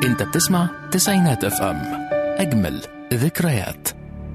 انت بتسمع تسعينات اف ام اجمل ذكريات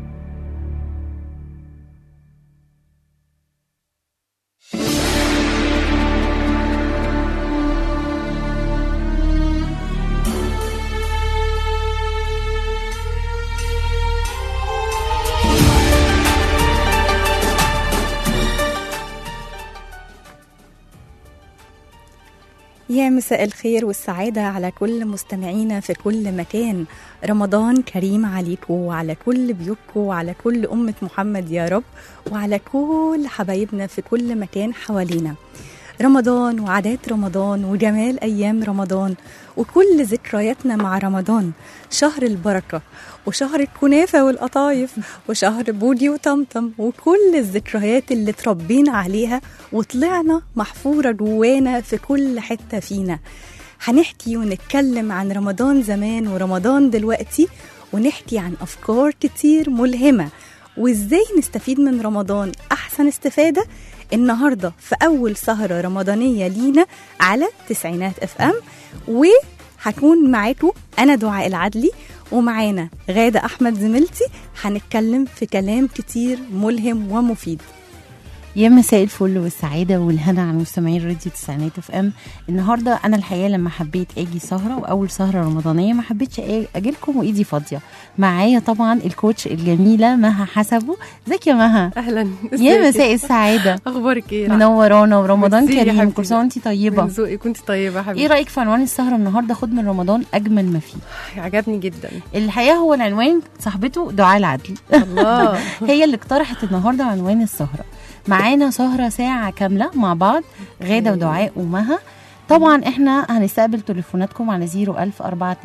يا مساء الخير والسعادة على كل مستمعينا في كل مكان رمضان كريم عليكم وعلى كل بيوتكم وعلى كل أمة محمد يا رب وعلى كل حبايبنا في كل مكان حوالينا رمضان وعادات رمضان وجمال أيام رمضان وكل ذكرياتنا مع رمضان شهر البركة وشهر الكنافة والقطايف وشهر بودي وطمطم وكل الذكريات اللي تربينا عليها وطلعنا محفورة جوانا في كل حتة فينا هنحكي ونتكلم عن رمضان زمان ورمضان دلوقتي ونحكي عن أفكار كتير ملهمة وإزاي نستفيد من رمضان أحسن استفادة النهاردة في أول سهرة رمضانية لينا على تسعينات اف ام وهكون معاكم أنا دعاء العدلي ومعانا غادة أحمد زميلتي هنتكلم في كلام كتير ملهم ومفيد يا مساء الفل والسعاده والهنا على مستمعين راديو تسعينات اف ام النهارده انا الحقيقه لما حبيت اجي سهره واول سهره رمضانيه ما حبيتش اجي لكم وايدي فاضيه معايا طبعا الكوتش الجميله مها حسبه ازيك يا مها اهلا يا مساء السعاده اخبارك ايه منورانا ورمضان ميرسي يا كريم حبيبتي. كل سنه وانت طيبه من ذوقك كنت طيبه يا حبيبتي ايه رايك في عنوان السهره النهارده خد من رمضان اجمل ما فيه عجبني جدا الحقيقه هو العنوان صاحبته دعاء العدل الله هي اللي اقترحت النهارده عنوان السهره معانا سهره ساعه كامله مع بعض غاده ودعاء ومها طبعا احنا هنستقبل تليفوناتكم على 01000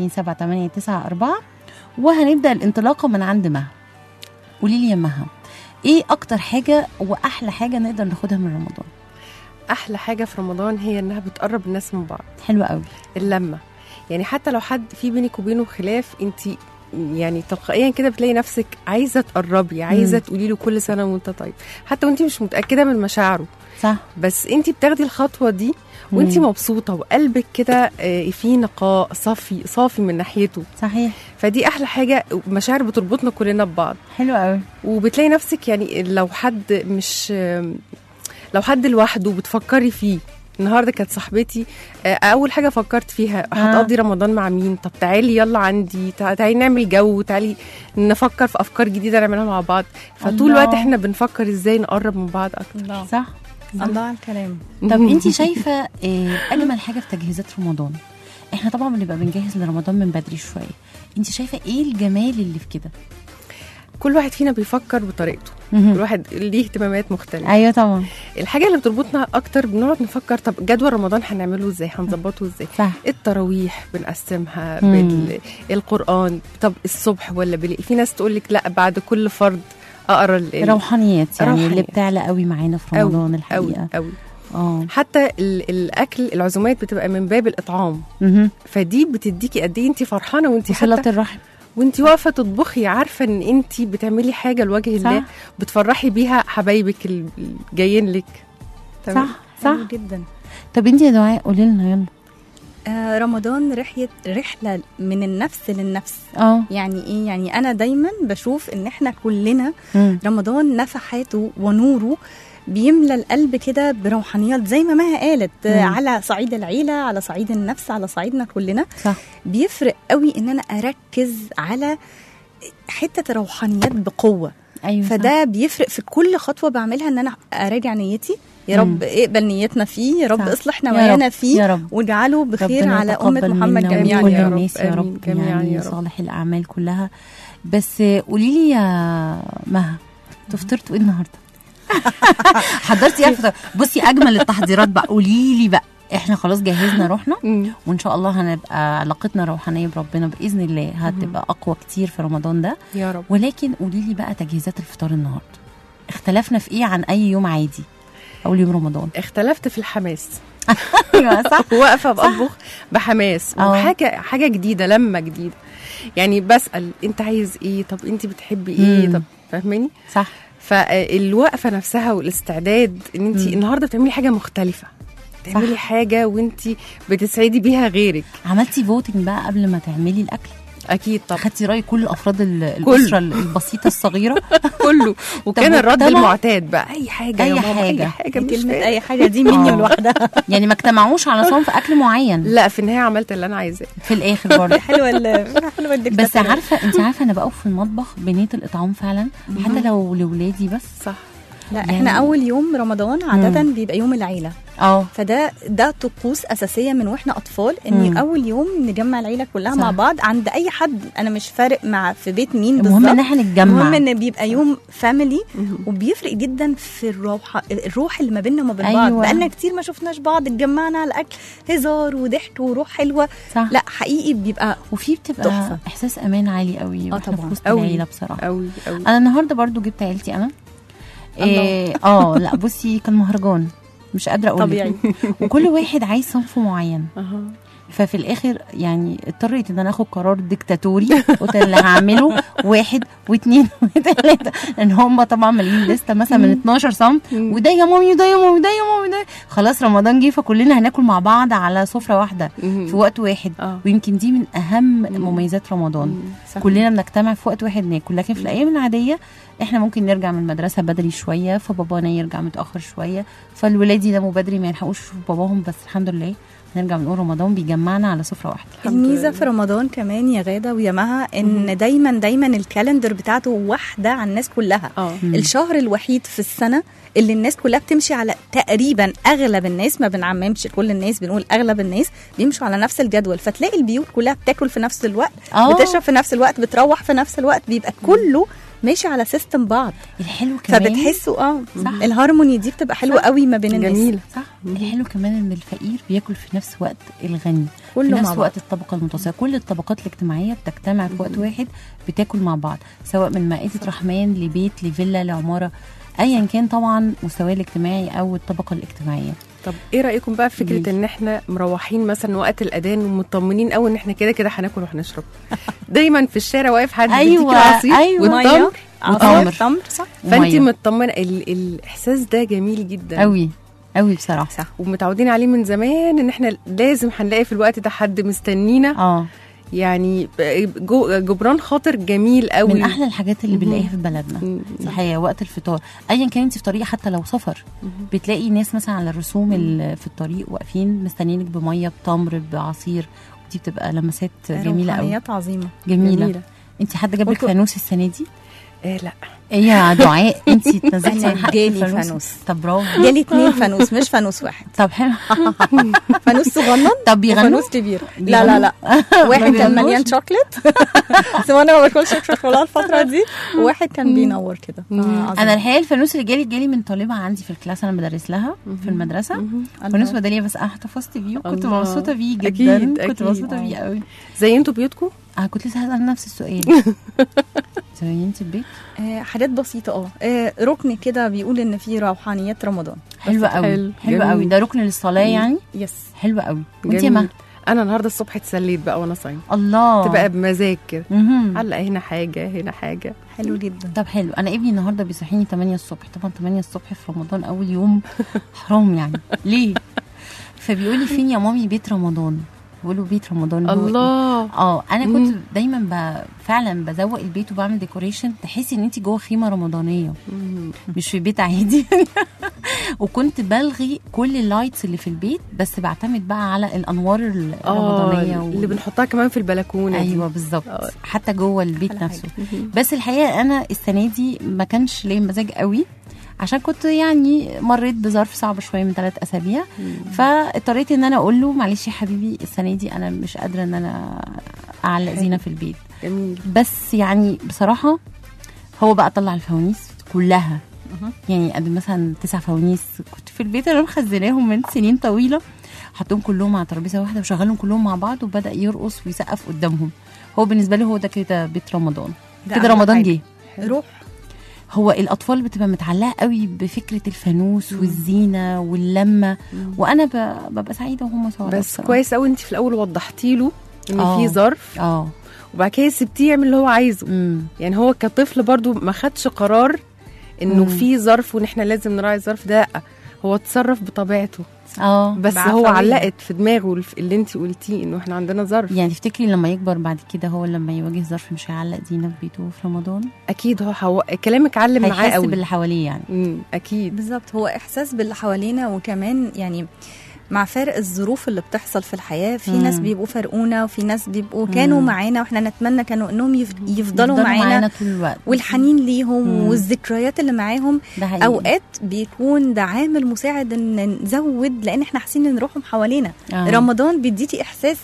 427 وهنبدا الانطلاقه من عند مها قولي لي يا مها ايه اكتر حاجه واحلى حاجه نقدر ناخدها من رمضان احلى حاجه في رمضان هي انها بتقرب الناس من بعض حلوه قوي اللمه يعني حتى لو حد في بينك وبينه خلاف انت يعني تلقائيا كده بتلاقي نفسك عايزه تقربي عايزه تقولي له كل سنه وانت طيب حتى وانت مش متاكده من مشاعره صح بس انت بتاخدي الخطوه دي وانت مم. مبسوطه وقلبك كده آه، فيه نقاء صافي صافي من ناحيته صحيح فدي احلى حاجه مشاعر بتربطنا كلنا ببعض حلوه قوي وبتلاقي نفسك يعني لو حد مش لو حد لوحده بتفكري فيه النهارده كانت صاحبتي آه، اول حاجه فكرت فيها هتقضي رمضان مع مين طب تعالي يلا عندي تع- تعالي نعمل جو تعالي نفكر في افكار جديده نعملها مع بعض فطول الله. الوقت احنا بنفكر ازاي نقرب من بعض اكتر الله صح الله على الكلام طب انت شايفه إيه اجمل حاجه في تجهيزات رمضان احنا طبعا بنبقى بنجهز لرمضان من بدري شويه انت شايفه ايه الجمال اللي في كده كل واحد فينا بيفكر بطريقته كل واحد ليه اهتمامات مختلفه ايوه طبعا الحاجه اللي بتربطنا اكتر بنقعد نفكر طب جدول رمضان هنعمله ازاي هنظبطه ازاي صح التراويح بنقسمها مم. بالقران طب الصبح ولا بالليل في ناس تقول لك لا بعد كل فرض اقرا ال- روحانيات يعني اللي روحانيات. بتعلى قوي معانا في أوي، رمضان قوي الحقيقه قوي اه حتى ال- الاكل العزومات بتبقى من باب الاطعام مهم. فدي بتديكي قد ايه انت فرحانه وانت وصله حتى الرحم وانت واقفه تطبخي عارفه ان انت بتعملي حاجه لوجه صح. الله بتفرحي بيها حبايبك ال- الجايين لك تمام؟ صح صح حلو جدا طب انت يا دعاء قولي لنا يلا آه رمضان رحلة رحلة من النفس للنفس اه يعني ايه يعني انا دايما بشوف ان احنا كلنا مم. رمضان نفحاته ونوره بيملى القلب كده بروحانيات زي ما مها قالت آه، مم. على صعيد العيله على صعيد النفس على صعيدنا كلنا صح بيفرق قوي ان انا اركز على حته روحانيات بقوه ايوه صح. فده بيفرق في كل خطوه بعملها ان انا اراجع نيتي يا رب اقبل نيتنا فيه يا رب صح. اصلح يا نوايانا رب، فيه يا رب واجعله بخير ربنا على أمة يتقبل محمد منا جميعا ومن كل يا رب الناس يا آمين رب جميعاً يعني يا رب. صالح الاعمال كلها بس قولي لي يا مها انتوا فطرتوا ايه النهارده؟ حضرتي ايه الفطار؟ بصي اجمل التحضيرات بقى قولي لي بقى احنا خلاص جهزنا روحنا مم. وان شاء الله هنبقى علاقتنا روحانيه بربنا باذن الله هتبقى اقوى كتير في رمضان ده يا رب ولكن قولي لي بقى تجهيزات الفطار النهارده اختلفنا في ايه عن اي يوم عادي اول يوم رمضان اختلفت في الحماس ايوه صح واقفه بطبخ بحماس اه. وحاجه حاجه جديده لمه جديده يعني بسال انت عايز ايه طب انت بتحبي ايه مم. طب فاهماني صح فالوقفه نفسها والاستعداد ان انت مم. النهارده بتعملي حاجه مختلفه تعملي حاجه وانت بتسعدي بيها غيرك عملتي فوتنج بقى قبل ما تعملي الاكل اكيد طبعا خدتي راي كل افراد ال- الاسره البسيطه الصغيره كله وكان طب الرد واجتمعوا؟ المعتاد بقى اي حاجه أي يا ماما حاجة. اي حاجه مش كلمة فارق. أي حاجة دي مني آه. لوحدها يعني ما اجتمعوش على صنف اكل معين لا في النهايه عملت اللي انا عايزاه في الاخر برضه حلوة ال- حلوة بس الدكتاتورية. عارفه انت عارفه انا بقف في المطبخ بنيه الاطعام فعلا حتى لو لاولادي بس صح لا يعني- احنا أول يوم رمضان عادة بيبقى يوم العيلة اه فده ده طقوس اساسيه من واحنا اطفال ان مم. اول يوم نجمع العيله كلها صح. مع بعض عند اي حد انا مش فارق مع في بيت مين المهم بالظبط ان احنا نتجمع المهم ان بيبقى يوم فاميلي وبيفرق جدا في الروح الروح اللي ما بيننا وما بين بعض أيوة. بقالنا كتير ما شفناش بعض اتجمعنا على الاكل هزار وضحك وروح حلوه صح لا حقيقي بيبقى وفي بتبقى تحفة. احساس امان عالي قوي آه واحنا طبعاً. في وسط أوي. العيله بصراحه قوي قوي انا النهارده برضو جبت عيلتي انا إيه اه لا بصي كان مهرجان مش قادره اقول طبيعي. لك. وكل واحد عايز صنف معين أها. ففي الاخر يعني اضطريت ان انا اخد قرار ديكتاتوري قلت اللي هعمله واحد واثنين وثلاثه لان هم طبعا مالين لسته مثلا من 12 صنف وده يا مامي وده يا مامي وده يا مامي وده خلاص رمضان جه فكلنا هناكل مع بعض على سفره واحده مهم. في وقت واحد آه. ويمكن دي من اهم مميزات رمضان صح. كلنا بنجتمع في وقت واحد ناكل لكن في الايام العاديه احنا ممكن نرجع من المدرسه بدري شويه فبابانا يرجع متاخر شويه فالولاد يناموا بدري ما يلحقوش يشوفوا باباهم بس الحمد لله نرجع بنقول رمضان بيجمعنا على سفره واحده الحمد الميزه لله. في رمضان كمان يا غاده ويا مها ان دايما دايما الكالندر بتاعته واحده على الناس كلها اه الشهر الوحيد في السنه اللي الناس كلها بتمشي على تقريبا اغلب الناس ما بنعممش كل الناس بنقول اغلب الناس بيمشوا على نفس الجدول فتلاقي البيوت كلها بتاكل في نفس الوقت آه. بتشرب في نفس الوقت بتروح في نفس الوقت بيبقى كله ماشي على سيستم بعض الحلو كمان فبتحسوا اه صح. الهارموني دي بتبقى حلوه قوي ما بين الناس جميل صح الحلو كمان ان الفقير بياكل في نفس وقت الغني في كله مع نفس بعض. وقت الطبقه المتوسطه كل الطبقات الاجتماعيه بتجتمع في وقت واحد بتاكل مع بعض سواء من مائده رحمن لبيت لفيلا لعماره ايا كان طبعا مستواه الاجتماعي او الطبقه الاجتماعيه طب ايه رايكم بقى في فكره قوليلي. ان احنا مروحين مثلا وقت الاذان ومطمنين قوي ان احنا كده كده هناكل وهنشرب دايما في الشارع واقف حد أيوة، بيديكي العصير أيوة. والتمر ميه وتمر. عصير تمر صح فانت ومية. مطمنه ال- الاحساس ده جميل جدا قوي قوي بصراحه صح ومتعودين عليه من زمان ان احنا لازم هنلاقي في الوقت ده حد مستنينا اه يعني ب- جو- جبران خاطر جميل قوي من احلى الحاجات اللي بنلاقيها في بلدنا مم. الحقيقه وقت الفطار ايا كان انت في طريق حتى لو سفر بتلاقي ناس مثلا على الرسوم ال- في الطريق واقفين مستنيينك بميه بتمر بعصير ودي بتبقى لمسات جميله قوي روحانيات عظيمه جميله, جميلة. انت حد جاب لك وانتوا- فانوس السنه دي إيه لا ايه يا دعاء انت اتنزلتي أنا عن حق جالي الفانوس؟ فانوس. طب برافو جالي اتنين فانوس مش فانوس واحد طب حلو فانوس صغنن طب بيغنوا وفانوس كبير لا لا لا واحد كان بيغنوش؟ مليان شوكليت بس انا ما باكلش شوكولاته الفتره دي وواحد كان بينور كده آه، عظيم. انا الحقيقه الفانوس اللي جالي جالي من طالبه عندي في الكلاس انا بدرس لها في المدرسه فانوس ميداليه بس انا احتفظت بيه وكنت الله. مبسوطه بيه جدا أكيد، كنت أكيد. مبسوطه بيه قوي زي انتوا بيوتكم انا كنت لسه هسال نفس السؤال زي انت البيت آه، حاجات بسيطه اه آه، ركن كده بيقول ان في روحانيات رمضان حلوه قوي حلو، حلوه جميل. قوي ده ركن للصلاه يعني يس حلوه قوي وانت يا جميل. مها انا النهارده الصبح اتسليت بقى وانا صايمه الله تبقى بمزاج كده مهم. علق هنا حاجه هنا حاجه حلو جدا طب حلو انا ابني النهارده بيصحيني 8 الصبح طبعا 8 الصبح في رمضان اول يوم حرام يعني ليه فبيقول لي فين يا مامي بيت رمضان بقول له بيت رمضان هو إيه؟ الله اه انا كنت مم. دايما ب... فعلا بزوق البيت وبعمل ديكوريشن تحسي ان انت جوه خيمه رمضانيه مش في بيت عادي وكنت بلغي كل اللايتس اللي في البيت بس بعتمد بقى على الانوار الرمضانيه اه و... اللي بنحطها كمان في البلكونه دي. ايوه بالظبط آه. حتى جوه البيت أحلى نفسه بس الحقيقه انا السنه دي ما كانش ليا مزاج قوي عشان كنت يعني مريت بظرف صعب شويه من ثلاث اسابيع فاضطريت ان انا اقول له معلش يا حبيبي السنه دي انا مش قادره ان انا اعلق زينه في البيت جميل بس يعني بصراحه هو بقى طلع الفوانيس كلها يعني قد مثلا تسع فوانيس كنت في البيت انا مخزناهم من سنين طويله حطهم كلهم على ترابيزه واحده وشغلهم كلهم مع بعض وبدا يرقص ويسقف قدامهم هو بالنسبه لي هو ده كده بيت رمضان ده كده أحلى رمضان حاجة. جه روح هو الاطفال بتبقى متعلقه قوي بفكره الفانوس والزينه واللمه وانا ب- ببقى سعيده وهم سعداء بس بصراحة. كويس قوي انت في الاول وضحتي له ان آه. في ظرف اه وبعد كده سبتيه يعمل اللي هو عايزه امم يعني هو كطفل برضو ما خدش قرار انه مم. في ظرف وان احنا لازم نراعي الظرف ده لا هو اتصرف بطبيعته اه بس هو بعفوية. علقت في دماغه الف- اللي انت قلتيه انه احنا عندنا ظرف يعني تفتكري لما يكبر بعد كده هو لما يواجه ظرف مش هيعلق زينه في بيته في رمضان اكيد هو حو... كلامك علم معاه هيحس قوي باللي حواليه يعني مم، اكيد بالظبط هو احساس باللي حوالينا وكمان يعني مع فارق الظروف اللي بتحصل في الحياه في مم. ناس بيبقوا فارقونا وفي ناس بيبقوا كانوا مم. معانا واحنا نتمنى كانوا انهم يف- يفضلوا, يفضلوا معانا طول الوقت والحنين ليهم مم. والذكريات اللي معاهم ده حقيقي اوقات بيكون ده عامل مساعد ان نزود لان احنا حاسين ان روحهم حوالينا آه. رمضان بيديكي احساس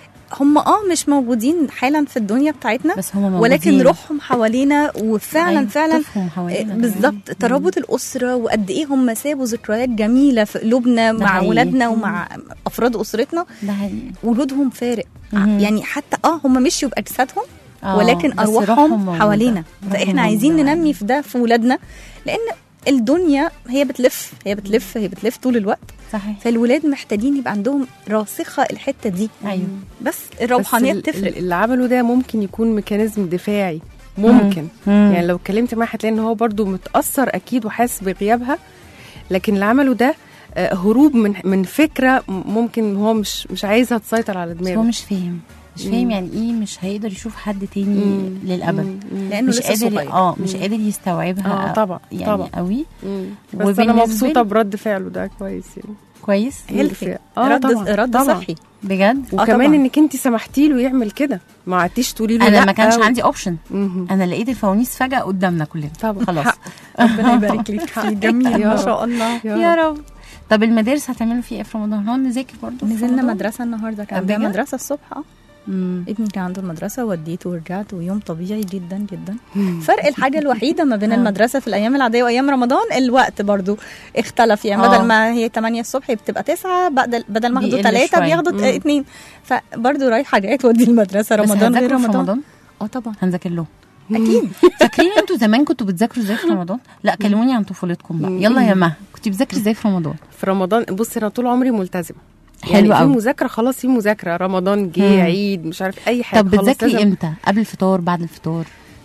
هم اه مش موجودين حالا في الدنيا بتاعتنا بس هم موجودين ولكن روحهم حوالينا وفعلا أيوة، فعلا طفهم حوالينا آه، كمان. بالظبط ترابط الاسره وقد ايه هم سابوا ذكريات جميله في قلوبنا ده مع حقيقي. اولادنا ومع افراد اسرتنا ده حقيقي وجودهم فارق مهم. يعني حتى اه هم مشيوا باجسادهم آه، ولكن بس ارواحهم روحهم موجودة. حوالينا روحهم فاحنا عايزين موجودة. ننمي في ده في ولادنا لان الدنيا هي بتلف هي بتلف هي بتلف طول الوقت صحيح فالولاد محتاجين يبقى عندهم راسخه الحته دي ايوه بس الروحانيه بس ال- بتفرق اللي عمله ده ممكن يكون ميكانيزم دفاعي ممكن مم. يعني لو اتكلمت معاه هتلاقي ان هو برضو متاثر اكيد وحاسس بغيابها لكن اللي عمله ده آه، هروب من من فكره م- ممكن هو مش مش عايزها تسيطر على بس هو دماغه مش فاهم مش مم. فاهم يعني ايه مش هيقدر يشوف حد تاني مم. للابد مم. مم. لانه مش لسه قادر صغير اه مش مم. قادر يستوعبها اه طبعا يعني طبعا قوي مم. بس انا وبالنسبة مبسوطه لي- برد فعله ده كويس يعني كويس هيلثي اه رد طبعا رد طبعا. صحي بجد وكمان طبعاً. انك انت سمحتي له يعمل كده ما قعدتيش تقولي له انا لا ما كانش و- عندي اوبشن مهم. انا لقيت الفوانيس فجاه قدامنا كلنا طبعا خلاص حق. ربنا يبارك لك فيه جميل يا ما رب. شاء الله يا رب طب المدارس هتعملوا فيه ايه في رمضان؟ هنقعد نذاكر برضه في نزلنا رمضان؟ مدرسه النهارده كان بجد؟ عندنا مدرسه الصبح اه مم. ابني كان عنده المدرسه وديته ورجعت ويوم طبيعي جدا جدا فرق الحاجه الوحيده ما بين آه. المدرسه في الايام العاديه وايام رمضان الوقت برضو اختلف يعني آه. بدل ما هي 8 الصبح بتبقى 9 بدل بدل ما اخدوا بيقل 3 شوية. بياخدوا مم. 2 فبرضو رايحه جايه تودي المدرسه بس رمضان غير هتذاكروا في رمضان رمضان اه طبعا هنذاكر له اكيد فاكرين انتوا زمان كنتوا بتذاكروا ازاي في رمضان؟ لا كلموني عن طفولتكم بقى يلا يا مها كنت بتذاكري ازاي في رمضان؟ في رمضان بصي انا طول عمري ملتزمه حلو يعني في قوي. مذاكره خلاص في مذاكره رمضان جه مم. عيد مش عارف اي حاجه طب خلاص بتذاكري لازم- امتى؟ قبل الفطار بعد الفطار؟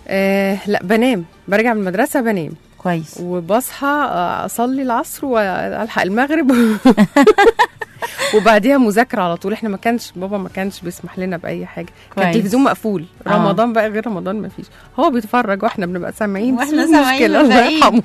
آه لا بنام برجع من المدرسه بنام كويس وبصحى آه، اصلي العصر والحق المغرب وبعديها مذاكره على طول احنا ما كانش بابا ما كانش بيسمح لنا باي حاجه كان كويس. التلفزيون مقفول آه. رمضان بقى غير رمضان ما فيش هو بيتفرج واحنا بنبقى سامعين وإحنا مش سامعين مشكلة، الله وباقيين. يرحمه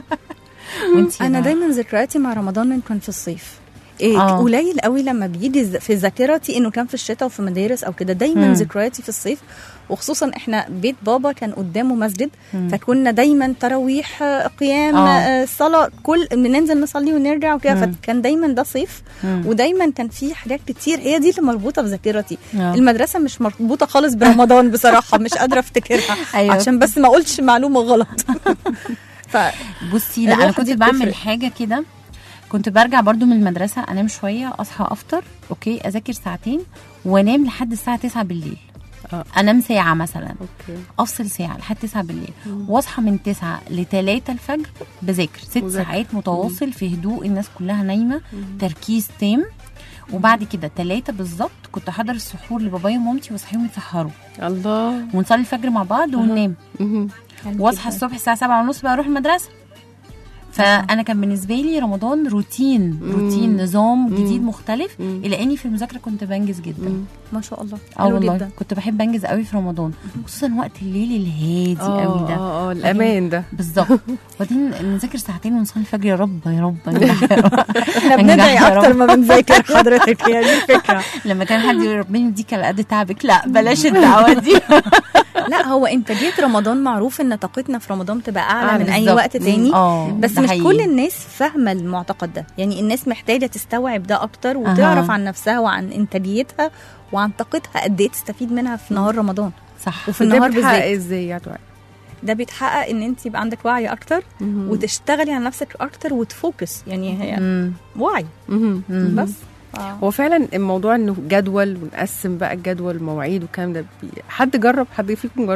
وانتي انا يا دايما ذكرياتي مع رمضان كان في الصيف إيه آه. قليل قوي لما بيجي ز- في ذاكرتي انه كان في الشتاء وفي مدارس او كده دايما مم. ذكرياتي في الصيف وخصوصا احنا بيت بابا كان قدامه مسجد مم. فكنا دايما تراويح آه، قيام آه. آه، صلاه كل بننزل نصلي ونرجع وكده مم. فكان دايما ده صيف مم. ودايما كان في حاجات كتير هي دي اللي مربوطه في ذاكرتي آه. المدرسه مش مربوطه خالص برمضان بصراحه مش قادره افتكرها أيوة. عشان بس ما اقولش معلومه غلط ف بصي لا انا الروح كنت دي بعمل بتفرق. حاجه كده كنت برجع برضو من المدرسه انام شويه اصحى افطر اوكي اذاكر ساعتين وانام لحد الساعه 9 بالليل آه. انام ساعه مثلا اوكي افصل ساعه لحد 9 بالليل واصحى من 9 ل 3 الفجر بذاكر ست مذاكرة. ساعات متواصل في هدوء الناس كلها نايمه تركيز تام وبعد كده 3 بالظبط كنت احضر السحور لبابايا ومامتي واصحيهم يتسحروا الله ونصلي الفجر مع بعض وننام مهم. واصحى الصبح الساعه 7 ونص بقى اروح المدرسه فانا كان بالنسبه لي رمضان روتين روتين نظام جديد مختلف مم. الا اني في المذاكره كنت بنجز جدا مم. ما شاء الله اه حلو والله جدا كنت بحب انجز قوي في رمضان خصوصا وقت الليل الهادي قوي ده اه اه الامان ده بالظبط وبعدين نذاكر ساعتين ونصلي الفجر يا رب يا رب انجح يا رب. احنا انجح بندعي يا اكتر رب. ما بنذاكر حضرتك هي دي الفكره لما كان حد يقول ربنا يديك على قد تعبك لا بلاش الدعوه دي لا هو انتاجيه رمضان معروف ان طاقتنا في رمضان تبقى اعلى أعلى من اي بالظبط. وقت تاني اه بس ده مش حقيقي. كل الناس فاهمه المعتقد ده يعني الناس محتاجه تستوعب ده اكتر وتعرف أها. عن نفسها وعن انتاجيتها وعن طاقتها قد ايه تستفيد منها في نهار رمضان صح وفي النهار ده بتحقق بالذات ازاي يا دعاء ده بيتحقق ان انت يبقى عندك وعي اكتر مهم. وتشتغلي على نفسك اكتر وتفوكس يعني هي مم. وعي مهم. مم. بس آه. هو فعلا الموضوع انه جدول ونقسم بقى الجدول مواعيد والكلام ده بي... حد جرب حد فيكم جربه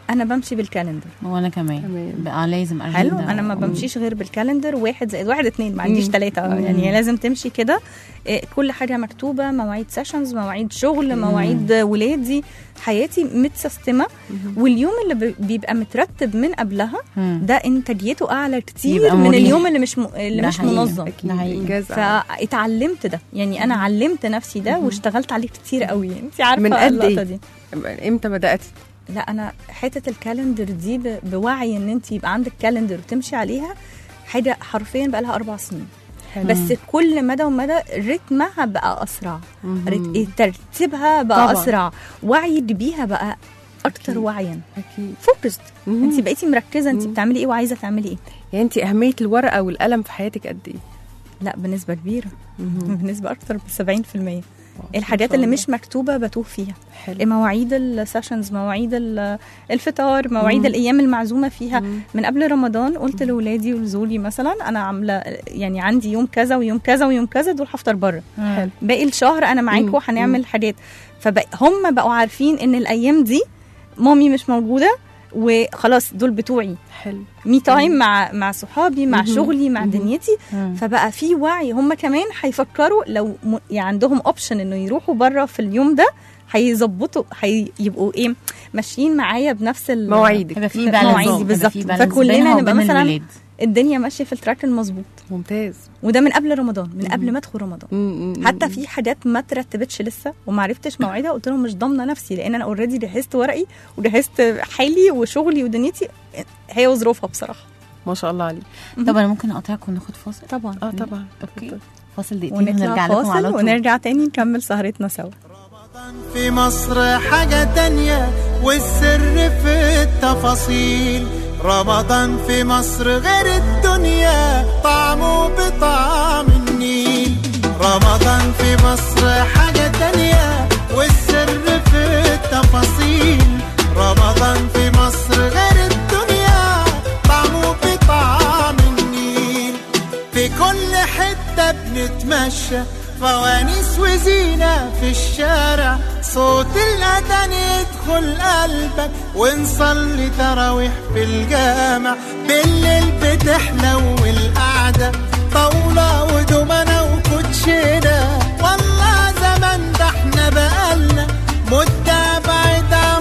انا بمشي بالكالندر وانا كمان تمام. بقى لازم أجندة حلو انا ما و- بمشيش غير بالكالندر واحد زائد واحد اتنين ما عنديش مم. ثلاثة مم. يعني لازم تمشي كده إيه، كل حاجة مكتوبة مواعيد سيشنز مواعيد شغل مواعيد ولادي حياتي متسيستمة واليوم اللي بي- بيبقى مترتب من قبلها مم. ده انتاجيته اعلى كتير يبقى من مريح. اليوم اللي مش م... اللي ده مش حقيقي. منظم اكيد ده حقيقي. انجاز أعلى. فاتعلمت ده يعني انا علمت نفسي ده واشتغلت عليه كتير قوي انت عارفه من قد اللقطه إيه؟ دي امتى بداتي لا انا حته الكالندر دي ب- بوعي ان انت يبقى عندك كالندر وتمشي عليها حاجه حرفيا بقى لها اربع سنين بس كل مدى ومدى رتمها بقى اسرع رت- ترتيبها بقى طبعاً. اسرع وعيك بيها بقى اكتر أكيد. وعيا اكيد فوكسد مم. انت بقيتي مركزه انت مم. بتعملي ايه وعايزه تعملي ايه يعني انت اهميه الورقه والقلم في حياتك قد ايه لا بنسبه كبيره بنسبه اكتر من 70% واو، الحاجات ما شاء اللي الله. مش مكتوبه بتوه فيها حلو مواعيد السيشنز مواعيد ال- الفطار مواعيد مم. الايام المعزومه فيها مم. من قبل رمضان قلت لاولادي ولزولي مثلا انا عامله يعني عندي يوم كذا ويوم كذا ويوم كذا دول هفطر بره حلو باقي الشهر انا مم. معاكم هنعمل حاجات فهم بقوا عارفين ان الايام دي مامي مش موجوده وخلاص دول بتوعي حلو مي تايم مع مع صحابي مع مهم. شغلي مع مهم. دنيتي مم. فبقى في وعي هم كمان هيفكروا لو م... يعني عندهم اوبشن انه يروحوا بره في اليوم ده هيظبطوا هيبقوا ايه ماشيين معايا بنفس ال- مواعيدك هيبقى في مواعيدي بالانس بالظبط. فكلنا فكلنا نبقى مثلاً الولاد. الدنيا ماشيه في التراك المظبوط ممتاز وده من قبل رمضان من قبل ما ادخل رمضان مم. حتى في حاجات ما ترتبتش لسه وما عرفتش مواعيدها قلت لهم مش ضامنه نفسي لان انا اوريدي جهزت ورقي وجهزت حالي وشغلي ودنيتي هي وظروفها بصراحه ما شاء الله عليك طب انا ممكن اقطعك وناخد فاصل طبعا اه طبعا اوكي فاصل دقيقتين ونرجع ونطلع لكم على فاصل طول ونرجع تاني نكمل سهرتنا سوا في مصر حاجة تانية والسر في التفاصيل رمضان في مصر غير الدنيا طعمه بطعم النيل رمضان في مصر حاجة تانية والسر في التفاصيل رمضان في مصر غير الدنيا طعمه بطعم النيل في كل حتة بنتمشى فوانيس وزينة في الشارع صوت الأذان يدخل قلبك ونصلي تراويح في الجامع بالليل بتحلو القعدة طاولة ودومنة وكوتشينة والله زمان ده احنا بقالنا مدة بعيد عن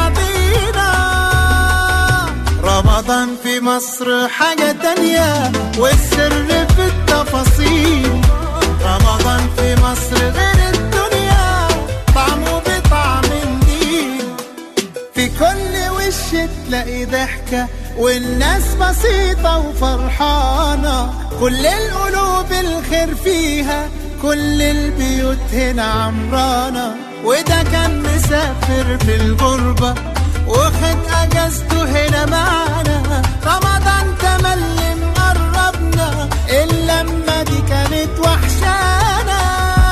بعضينا رمضان في مصر حاجة تانية والسر في التفاصيل رمضان في مصر غير الدنيا طعمه بطعم النيل في كل وش تلاقي ضحكة والناس بسيطة وفرحانة كل القلوب الخير فيها كل البيوت هنا عمرانة وده كان مسافر في الغربة واخد اجازته هنا معانا رمضان تملي مقربنا اللمة دي كانت وحشانا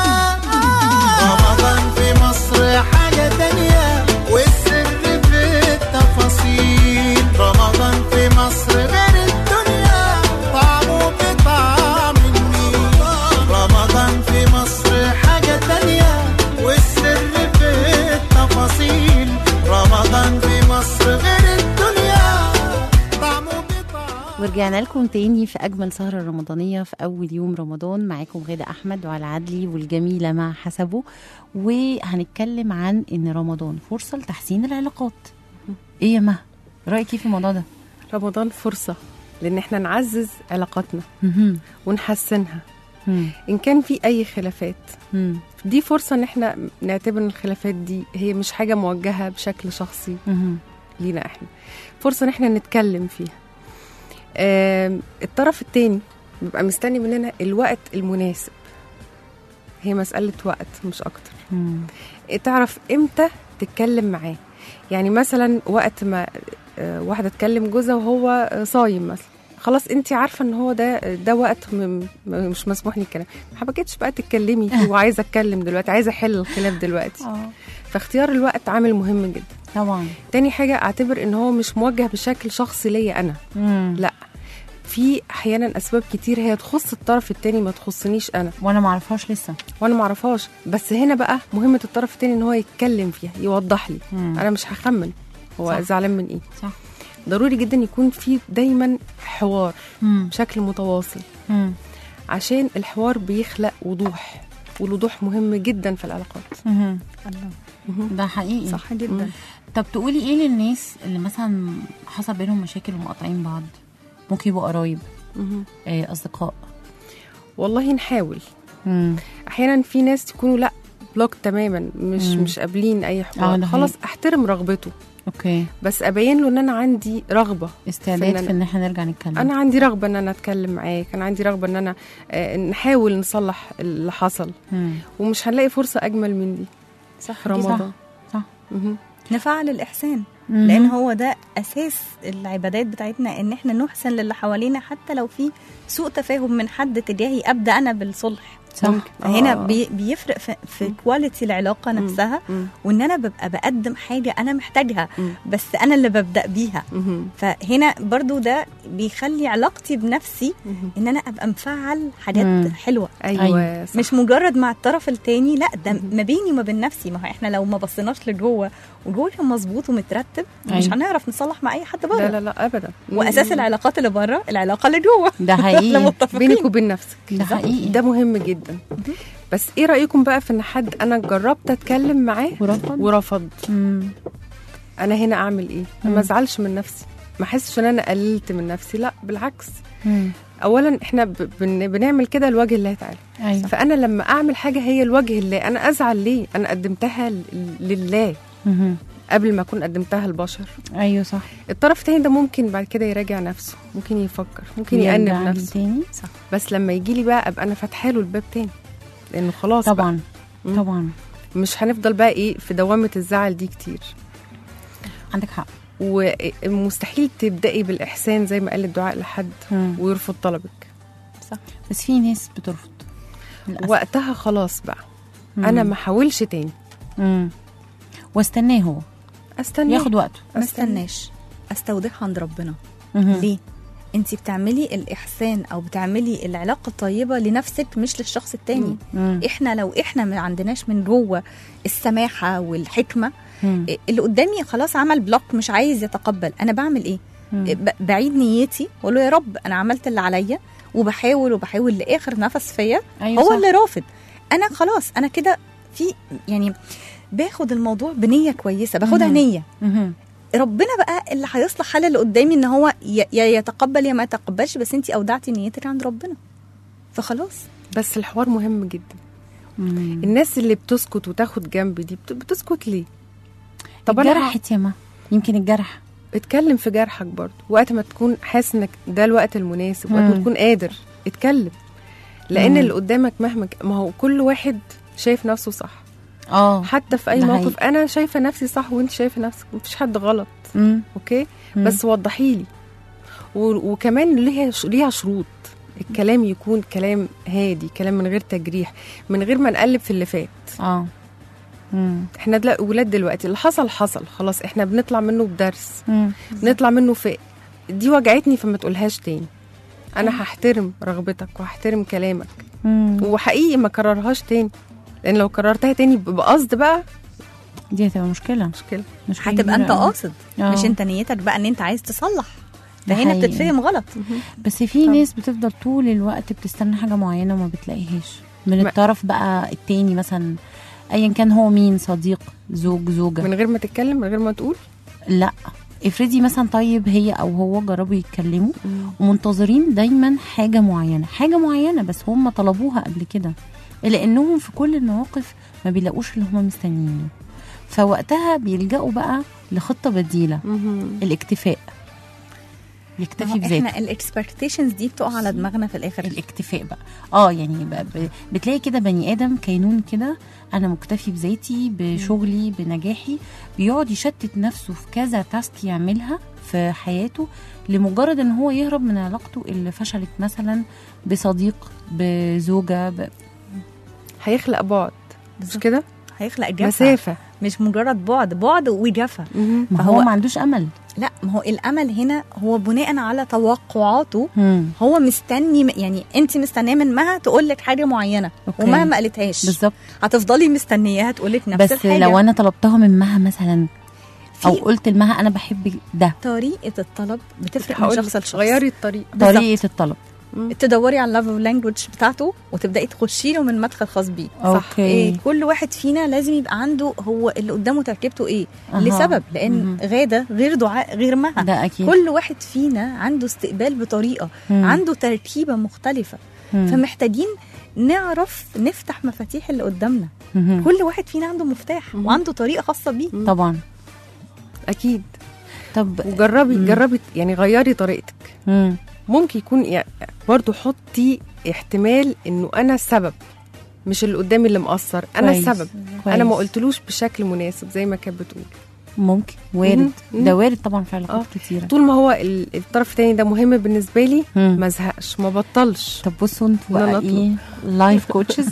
رمضان في مصر حاجة تانية والسر في التفاصيل رمضان في مصر غير الدنيا طعمه بطعم النيل رمضان في مصر حاجة تانية والسر في التفاصيل رمضان في مصر غير الدنيا طعمه بطعم ورجعنا لكم تاني في اجمل سهره رمضانيه في اول يوم رمضان معاكم غاده احمد وعلى عدلي والجميله مع حسبه وهنتكلم عن ان رمضان فرصه لتحسين العلاقات ايه يا مها رايك ايه في الموضوع ده رمضان فرصه لان احنا نعزز علاقاتنا مهم. ونحسنها مم. ان كان في اي خلافات مم. دي فرصه ان احنا نعتبر ان الخلافات دي هي مش حاجه موجهه بشكل شخصي مهم. لينا احنا فرصه ان احنا نتكلم فيها آم، الطرف التاني بيبقى مستني مننا الوقت المناسب هي مسألة وقت مش أكتر مم. تعرف إمتى تتكلم معاه يعني مثلا وقت ما آه، واحدة تكلم جوزها وهو آه، صايم مثلا خلاص انت عارفه ان هو ده ده وقت م- م- مش مسموح لي الكلام ما حبكتش بقى تتكلمي فيه وعايزه اتكلم دلوقتي عايزه احل الخلاف دلوقتي اه فاختيار الوقت عامل مهم جدا طبعا تاني حاجه اعتبر ان هو مش موجه بشكل شخصي ليا انا مم. لا في احيانا اسباب كتير هي تخص الطرف التاني ما تخصنيش انا وانا ما اعرفهاش لسه وانا ما اعرفهاش بس هنا بقى مهمه الطرف التاني ان هو يتكلم فيها يوضح لي مم. انا مش هخمن هو صح. زعلان من ايه صح. ضروري جدا يكون في دايما حوار مم. بشكل متواصل مم. عشان الحوار بيخلق وضوح والوضوح مهم جدا في العلاقات مم. الله مهم. ده حقيقي صح جدا طب تقولي ايه للناس اللي مثلا حصل بينهم مشاكل ومقاطعين بعض ممكن يبقوا قرايب مهم. آه، اصدقاء والله نحاول مم. احيانا في ناس يكونوا لا بلوك تماما مش مم. مش قابلين اي آه، حوار ده خلاص احترم رغبته اوكي بس ابين له ان انا عندي رغبه استعداد في إن في ان احنا نرجع نتكلم انا عندي رغبه ان انا اتكلم معاك انا عندي رغبه ان انا آه، نحاول نصلح اللي حصل مم. ومش هنلاقي فرصه اجمل من دي صح في رمضان صح مهم. نفعل الإحسان مم. لأن هو ده أساس العبادات بتاعتنا إن إحنا نحسن للي حوالينا حتى لو في سوء تفاهم من حد تجاهي أبدأ أنا بالصلح صح هنا آه. بي بيفرق في, في كواليتي العلاقة مم. نفسها مم. وإن أنا ببقى بقدم حاجة أنا محتاجها مم. بس أنا اللي ببدأ بيها مهم. فهنا برضو ده بيخلي علاقتي بنفسي مهم. إن أنا أبقى مفعل حاجات مم. حلوة ايوه, أيوة. صح. مش مجرد مع الطرف التاني لا ده ما بيني وما بين نفسي ما هو احنا لو ما بصيناش لجوه وجوه كان مظبوط ومترتب مش أيوة. هنعرف نصلح مع اي حد بره لا لا لا ابدا واساس العلاقات اللي بره العلاقه اللي جوه ده احنا حقيقي متفقين بينك وبين نفسك ده حقيقي ده مهم جدا بس ايه رايكم بقى في ان حد انا جربت اتكلم معاه ورفض ورفض مم. انا هنا اعمل ايه مم. ما ازعلش من نفسي ما احسش ان انا قللت من نفسي لا بالعكس مم. اولا احنا ب- بن بنعمل كده لوجه الله تعالى ايوه فانا لما اعمل حاجه هي لوجه الله انا ازعل ليه انا قدمتها ل- لله مهم. قبل ما اكون قدمتها لبشر ايوه صح الطرف التاني ده ممكن بعد كده يراجع نفسه ممكن يفكر ممكن يرجع يأنب لي نفسه تاني بس لما يجي لي بقى ابقى انا فاتحه له الباب تاني لانه خلاص بقى طبعا مم. طبعا مش هنفضل بقى ايه في دوامه الزعل دي كتير عندك حق ومستحيل تبدأي بالإحسان زي ما قال الدعاء لحد مم. ويرفض طلبك بس في ناس بترفض للأسف. وقتها خلاص بقى مم. أنا ما حاولش تاني مم. واستناه هو أستنى ياخد وقته ما استناش استودعها عند ربنا مهم. ليه انت بتعملي الاحسان او بتعملي العلاقه الطيبه لنفسك مش للشخص التاني مم. احنا لو احنا ما عندناش من جوه السماحه والحكمه مم. اللي قدامي خلاص عمل بلوك مش عايز يتقبل انا بعمل ايه مم. ب- بعيد نيتي واقول له يا رب انا عملت اللي عليا وبحاول وبحاول لاخر نفس فيا أيوة هو صح. اللي رافض انا خلاص انا كده في يعني باخد الموضوع بنيه كويسه باخدها مهم. نيه مهم. ربنا بقى اللي هيصلح حال اللي قدامي ان هو ي- يا يتقبل يا ما يتقبلش بس انت اودعتي نيتك عند ربنا فخلاص بس الحوار مهم جدا مم. الناس اللي بتسكت وتاخد جنب دي بت- بتسكت ليه طب أنا اتجرحت ياما يمكن الجرح اتكلم في جرحك برضه وقت ما تكون حاسس انك ده الوقت المناسب وقت ما مم. تكون قادر اتكلم لان مم. اللي قدامك مهما ك- ما هو كل واحد شايف نفسه صح اه حتى في اي ده موقف حقيقي. انا شايفه نفسي صح وانت شايفه نفسك مفيش حد غلط مم. اوكي مم. بس وضحي لي و- وكمان ليها ش- ليها شروط الكلام يكون كلام هادي كلام من غير تجريح من غير ما نقلب في اللي فات اه مم. احنا دل... ولاد دلوقتي اللي حصل حصل خلاص احنا بنطلع منه بدرس مم. نطلع منه في دي وجعتني فما تقولهاش تاني انا هحترم رغبتك وهحترم كلامك مم. وحقيقي ما كررهاش تاني لان لو كررتها تاني بقصد بقى دي هتبقى مشكله مشكله مشكله هتبقى كبيرة انت أوي. قاصد آه. مش انت نيتك بقى ان انت عايز تصلح ده ده هنا حقيقي. بتتفهم غلط بس في ناس بتفضل طول الوقت بتستنى حاجه معينه وما بتلاقيهاش من ما- الطرف بقى التاني مثلا ايا كان هو مين صديق زوج زوجه من غير ما تتكلم من غير ما تقول لا افرضي مثلا طيب هي او هو جربوا يتكلموا ومنتظرين دايما حاجه معينه حاجه معينه بس هم طلبوها قبل كده الا انهم في كل المواقف ما بيلاقوش اللي هم مستنيينه فوقتها بيلجأوا بقى لخطه بديله الاكتفاء يكتفي بذاته احنا الاكسبكتيشنز دي بتقع على دماغنا في الاخر الاكتفاء بقى اه يعني ب- ب- بتلاقي كده بني ادم كينون كده انا مكتفي بذاتي بشغلي بنجاحي بيقعد يشتت نفسه في كذا تاسك يعملها في حياته لمجرد ان هو يهرب من علاقته اللي فشلت مثلا بصديق بزوجه ب... هيخلق بعد مش بالظبط. كده هيخلق جفا مسافه مش مجرد بعد بعد وجفا ما فهو- هو ما عندوش امل لا ما هو الامل هنا هو بناء على توقعاته مم. هو مستني يعني انت مستنيه من مها تقول لك حاجه معينه أوكي. ومها ما قالتهاش بالظبط هتفضلي مستنياها تقول لك نفس بس الحاجه لو انا طلبتها من مها مثلا او في- قلت لمها انا بحب ده طريقه الطلب بتفرق من هقول شخص لك، لشخص غيري الطريقه طريقه الطلب تدوري على اللاف لانجوج بتاعته وتبداي تخشي له من مدخل خاص بيه اوكي إيه كل واحد فينا لازم يبقى عنده هو اللي قدامه تركيبته ايه أها. لسبب لان مهم. غاده غير دعاء غير مها ده اكيد كل واحد فينا عنده استقبال بطريقه مم. عنده تركيبه مختلفه مم. فمحتاجين نعرف نفتح مفاتيح اللي قدامنا مهم. كل واحد فينا عنده مفتاح وعنده طريقه خاصه بيه طبعا اكيد طب وجربي مم. جربي يعني غيري طريقتك مم. ممكن يكون يعني برضو حطي احتمال انه انا السبب مش اللي قدامي اللي مقصر انا كويس. السبب كويس. انا ما قلتلوش بشكل مناسب زي ما كانت بتقول ممكن وارد مهم. ده وارد طبعا في علاقات آه. كتيره طول ما هو ال- الطرف التاني ده مهم بالنسبه لي مم. ما ازهقش ما بطلش طب بصوا انتوا إن أنا بقى أطلب. ايه لايف كوتشز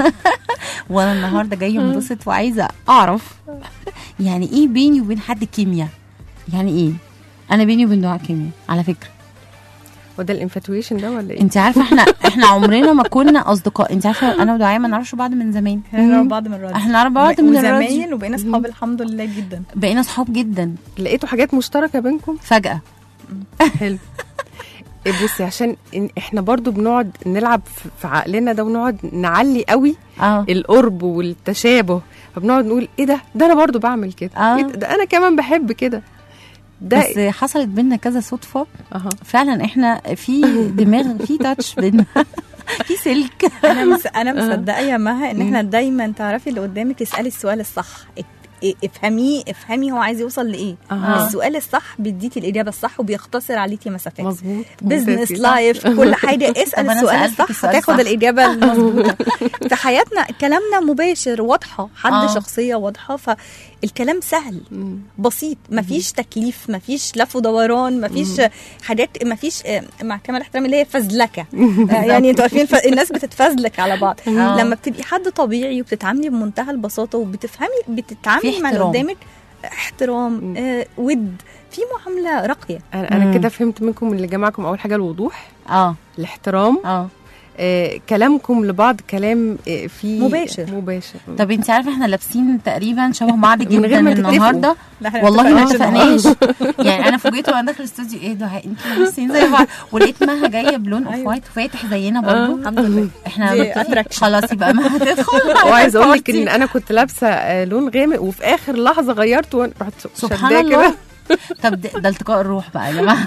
وانا النهارده جايه انبسط وعايزه اعرف يعني ايه بيني وبين حد كيمياء يعني ايه انا بيني وبين دعاء كيمياء على فكره وده الانفاتويشن ده ولا ايه انت عارفه احنا احنا عمرنا ما كنا اصدقاء انت عارفه انا ودعاء ما نعرفش بعض من زمان احنا نعرف بعض من الراديو احنا نعرف بعض من الراديو وزمايل وبقينا اصحاب الحمد لله جدا بقينا صحاب جدا لقيتوا حاجات مشتركه بينكم فجاه حلو إيه بصي عشان إن احنا برضو بنقعد نلعب في- في عقلنا ده ونقعد نعلي قوي اه القرب والتشابه فبنقعد نقول ايه ده ده انا برضو بعمل كده آه. إيه ده, ده انا كمان بحب كده ده بس حصلت بينا كذا صدفه اها فعلا احنا في دماغ في تاتش بينا في سلك انا مس... انا مصدقه يا مها ان احنا دايما تعرفي اللي قدامك تسالي السؤال الصح ات- ا- افهميه افهمي هو عايز يوصل لايه أها. السؤال الصح بيديكي الاجابه الصح وبيختصر عليكي مسافات مظبوط بزنس ممتاز. لايف كل حاجه طب اسال أنا السؤال سألتك الصح السؤال هتاخد الصح. الاجابه المظبوطه في حياتنا كلامنا مباشر واضحه حد آه. شخصيه واضحه فالكلام سهل مم. بسيط مفيش تكليف مفيش لف ودوران مفيش حاجات مفيش آه، مع كامل احترامي اللي هي فزلكه آه، يعني انتوا عارفين الف- الناس بتتفزلك على بعض آه. لما بتبقي حد طبيعي وبتتعاملي بمنتهى البساطه وبتفهمي بتتعاملي في مع اللي احترام. قدامك احترام آه ود في معامله راقيه انا انا مم. كده فهمت منكم اللي جمعكم اول حاجه الوضوح اه الاحترام اه آه كلامكم لبعض كلام آه فيه مباشر. مباشر طب انت عارفه احنا لابسين تقريبا شبه بعض من غير جدا ما تتفقوا. النهارده لا، إحنا والله ما اتفقناش اتفقناش يعني انا فوجئت وانا داخل الاستوديو ايه ده انتوا لابسين زي بعض ولقيت مها جايه بلون اوف أيوة. وايت فاتح زينا برضه الحمد لله احنا دي متفقين. attraction. خلاص يبقى مها تدخل وعايز اقول لك بارتي. ان انا كنت لابسه آه لون غامق وفي اخر لحظه غيرت وانا رحت سبحان شداه الله كده طب ده, ده التقاء الروح بقى يا جماعه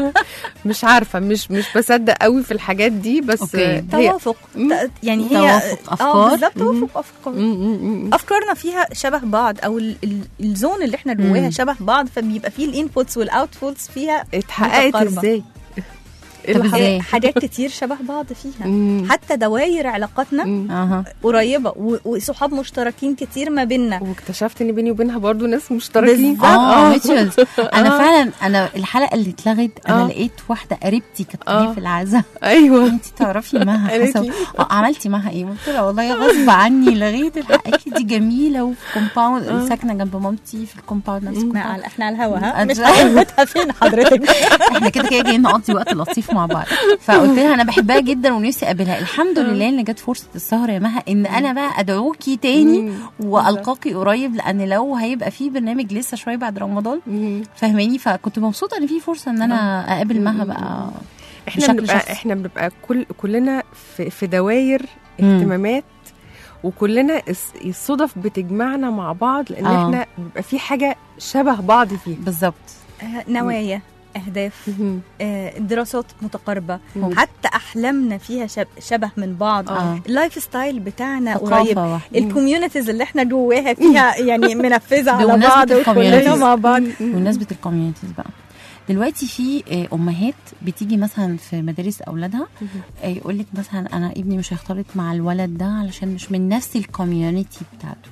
مش عارفه مش مش بصدق قوي في الحاجات دي بس أوكي. آه، هي توافق ت- يعني هي توافق اه أفكار. بالظبط توافق افكار م- م- م. افكارنا فيها شبه بعض او ال- ال- الزون اللي احنا جواها مم. شبه بعض فبيبقى فيه الانبوتس والاوتبوتس فيها اتحققت متقاربة. ازاي؟ إيه طب اللي حصل؟ إزاي؟ حاجات كتير شبه بعض فيها مم. حتى دوائر علاقاتنا مم. اها قريبه و- وصحاب مشتركين كتير ما بيننا واكتشفت ان بيني وبينها برضو ناس مشتركين بالظبط. اه ميتشلز انا فعلا انا الحلقه اللي اتلغت انا آه. لقيت واحده قريبتي كانت آه. معايا في العزاء ايوه انت تعرفي معاها قالت حسب لي. اه عملتي معاها ايه قلت لها والله غصب عني لغيت الحق قالت لي دي جميله وفي كومباوند ساكنه جنب مامتي في الكومباوند نفس احنا الكومباوند على احنا على الهوا ها أنت- مش عارفتها فين حضرتك احنا كده كده جايين نقضي وقت لطيف مع بعض فقلت لها انا بحبها جدا ونفسي اقابلها الحمد لله ان جت فرصه السهر يا مها ان انا بقى ادعوكي تاني مم. والقاكي قريب لان لو هيبقى في برنامج لسه شويه بعد رمضان مم. فاهماني فكنت مبسوطه ان في فرصه ان انا اقابل مها بقى احنا بشكل بنبقى شخصي. احنا بنبقى كل كلنا في, في دواير مم. اهتمامات وكلنا الس- الصدف بتجمعنا مع بعض لان آه. احنا بيبقى في حاجه شبه بعض فيها بالظبط آه، نوايا اهداف مم. آه، دراسات متقاربه مم. حتى احلامنا فيها شب- شبه من بعض آه. اللايف ستايل بتاعنا قريب ثقافه واحده الكوميونيتيز اللي احنا جواها فيها يعني منفذه على بمناسبة بعض وكلنا الcommunities. مع بعض بمناسبه الكوميونيتيز بقى دلوقتي في آه، امهات بتيجي مثلا في مدارس اولادها يقول لك مثلا انا ابني مش هيختلط مع الولد ده علشان مش من نفس الكوميونتي بتاعته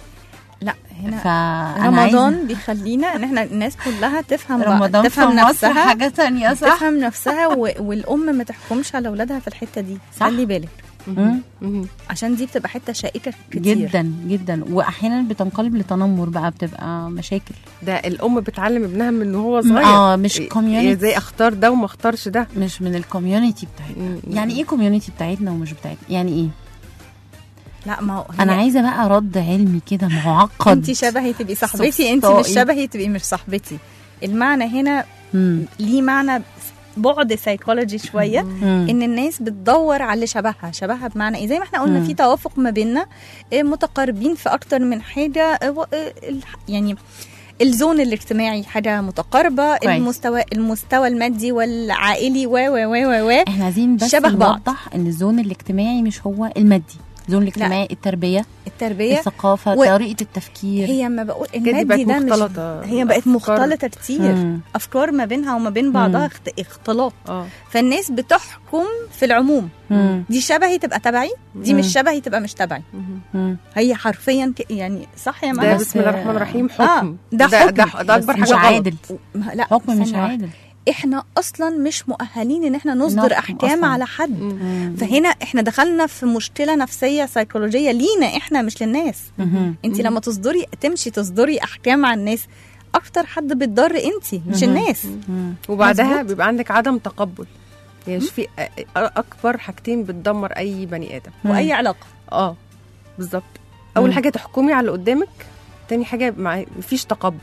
لا هنا فانا عايزة رمضان بيخلينا ان احنا الناس كلها تفهم بقى- رمضان في تفهم مصر نفسها حاجه تانية صح تفهم نفسها و... والام ما تحكمش على اولادها في الحته دي صح. خلي بالك مم. مم. عشان دي بتبقى حته شائكه كتير جدا جدا واحيانا بتنقلب لتنمر بقى بتبقى مشاكل ده الام بتعلم ابنها من إن هو صغير اه مش إيه- community. ازاي اختار ده وما اختارش ده مش من الكوميونتي بتاعتنا مم. يعني ايه كوميونتي بتاعتنا ومش بتاعتنا يعني ايه لا ما هو انا هي- عايزه بقى رد علمي كده معقد انت شبهي تبقي صاحبتي انت مش صفصائي. شبهي تبقي مش صاحبتي المعنى هنا مم. ليه معنى بعد سيكولوجي شويه مم. ان الناس بتدور على اللي شبهها شبهها بمعنى ايه زي ما احنا قلنا مم. في توافق ما بيننا آه، متقاربين في اكتر من حاجه آه، و- آه، ال- يعني الزون الاجتماعي حاجه متقاربه كويس. المستوى المستوى المادي والعائلي و و و و و احنا عايزين بس شبه بعض. نوضح ان الزون الاجتماعي مش هو المادي الزون الاجتماعي التربيه التربيه الثقافه و- طريقه التفكير هي ما بقول دي المادي بقت ده مش مختلطة هي بقت أفكار. مختلطه كتير مم. افكار ما بينها وما بين بعضها اخت- اختلاط اه فالناس بتحكم في العموم مم. دي شبهي تبقى تبعي دي مم. مش شبهي تبقى مش تبعي مم. هي حرفيا ك... يعني صح يا ده ماما بس- بسم الله الرحمن الرحيم آه، حكم ده ده, حكم. ده, ده اكبر بس مش حاجه غلط. عادل ما- لا حكم مش ثانية واحدة. عادل احنا اصلا مش مؤهلين ان احنا نصدر نحكم احكام أصلاً. على حد مم. فهنا احنا دخلنا في مشكله نفسيه سيكولوجيه لينا احنا مش للناس مهم. انت لما تصدري تمشي تصدري احكام على الناس اكتر حد بتضر انت مش مهم. الناس مم. وبعدها مظبوط. بيبقى عندك عدم تقبل يعني مش في أ- أ- اكبر حاجتين بتدمر اي بني ادم واي علاقه اه بالظبط اول مم. حاجه تحكمي على اللي قدامك تاني حاجه مع مفيش تقبل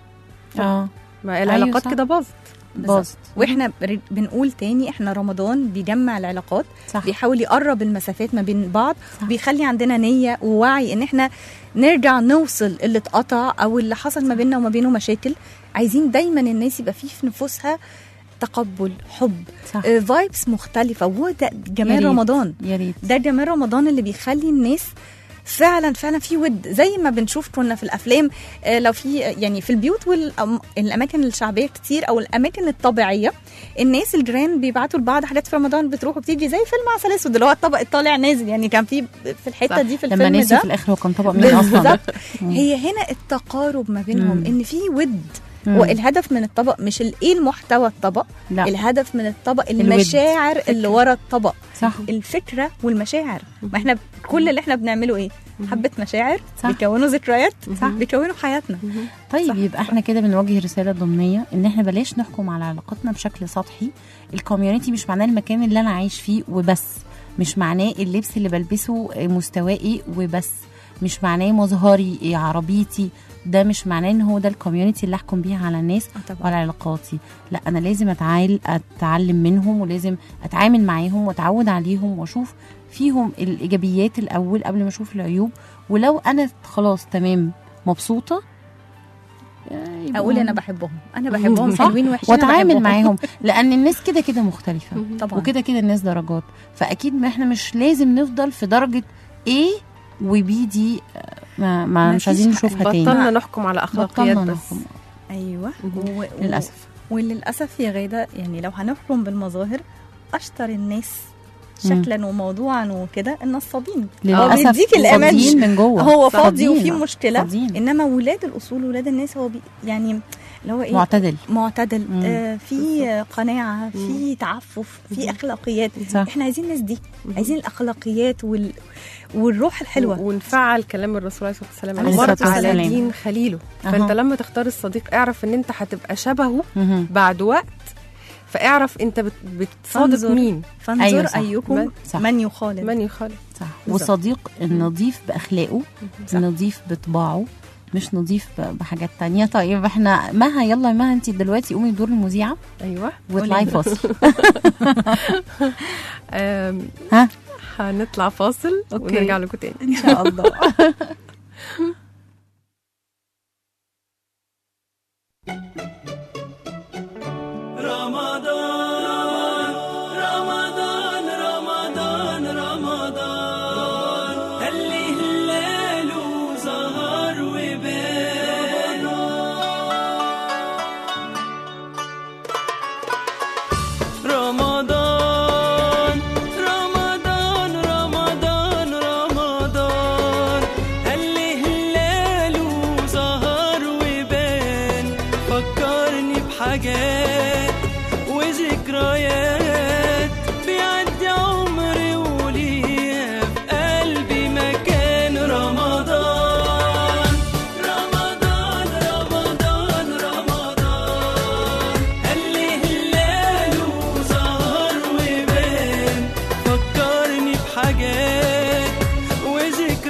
اه ما العلاقات صح. كده باظت باظت واحنا بر- بنقول تاني احنا رمضان بيجمع العلاقات صح بيحاول يقرب المسافات ما بين بعض صح. بيخلي عندنا نية ووعي ان احنا نرجع نوصل اللي اتقطع او اللي حصل ما بيننا وما بينه مشاكل عايزين دايما الناس يبقى فيه في نفوسها تقبل حب صح فايبس مختلفة وهو ده يا جمال ريت. رمضان يا ريت ده جمال رمضان اللي بيخلي الناس فعلا فعلا في ود زي ما بنشوف كنا في الافلام آه، لو في يعني في البيوت والاماكن الشعبيه كتير او الاماكن الطبيعيه الناس الجيران بيبعتوا لبعض حاجات في رمضان بتروح وبتيجي زي فيلم عسل اسود اللي هو الطبق الطالع نازل يعني كان في في الحته صح. دي في لما الفيلم ناسي ده في الاخر هو كان طبق مين اصلا بالظبط مم. هي هنا التقارب ما بينهم مم. ان في ود مم. والهدف من الطبق مش ال- ايه المحتوى الطبق لا الهدف من الطبق الود. المشاعر اللي ورا الطبق صح الفكره والمشاعر ما احنا كل اللي احنا بنعمله ايه حبه مشاعر صح. بيكونوا ذكريات صح. بيكونوا حياتنا طيب صح. يبقى احنا كده بنوجه رساله ضمنيه ان احنا بلاش نحكم على علاقاتنا بشكل سطحي الكوميونتي مش معناه المكان اللي انا عايش فيه وبس مش معناه اللبس اللي بلبسه مستوائي وبس مش معناه مظهري إيه عربيتي ده مش معناه ان هو ده الكوميونتي اللي احكم بيها على الناس وعلى علاقاتي لا انا لازم اتعال اتعلم منهم ولازم اتعامل معاهم واتعود عليهم واشوف فيهم الايجابيات الاول قبل ما اشوف العيوب ولو انا خلاص تمام مبسوطه يبقى اقول انا بحبهم انا بحبهم صح. حلوين وحشين أنا واتعامل بحبهم. معاهم لان الناس كده كده مختلفه طبعا وكده كده الناس درجات فاكيد ما احنا مش لازم نفضل في درجه A وبي دي آه، ما, ما ما مش فيش عايزين حق. نشوفها تاني بطلنا نحكم على اخلاقيات بطلنا بس نحكم. ايوه مهم. و... و- للاسف وللاسف يا غاده يعني لو هنحكم بالمظاهر اشطر الناس مم. شكلا وموضوعا وكده النصابين للاسف بيديك الامان فاضيين من جوه هو فاضي فاضيين. وفي مشكله فاضيين. انما ولاد الاصول ولاد الناس هو بي يعني اللي هو ايه معتدل معتدل مم. آه في قناعه في تعفف في اخلاقيات صح. احنا عايزين الناس دي عايزين الاخلاقيات وال... والروح الحلوه ونفعل كلام الرسول عليه الصلاه والسلام عليه المرء الصلاة على والسلام. دين خليله أها. فانت لما تختار الصديق اعرف ان انت هتبقى شبهه مهم. بعد وقت فاعرف انت بت- بتصادق فانظر. مين فانظر أيوة أيوة صح. ايكم من- صح. من يخالف من يخالف صح بالظبط. وصديق النظيف باخلاقه صح. نظيف بطباعه مش نظيف ب- بحاجات تانية طيب احنا مها يلا مها انت دلوقتي قومي بدور المذيعة ايوه واطلعي قولي. فاصل أم، ها هنطلع فاصل أوكي. ونرجع لكم تاني ان شاء الله رمضان رمضان رمضان رمضان اللي هلاله ظهر وبان رمضان رمضان رمضان رمضان اللي هلاله ظهر وبان فكرني بحاجات وذكريات بيعدي عمري وليها في قلبي مكان رمضان رمضان رمضان رمضان اللي هلاله ظهر وبان فكرني بحاجات وذكريات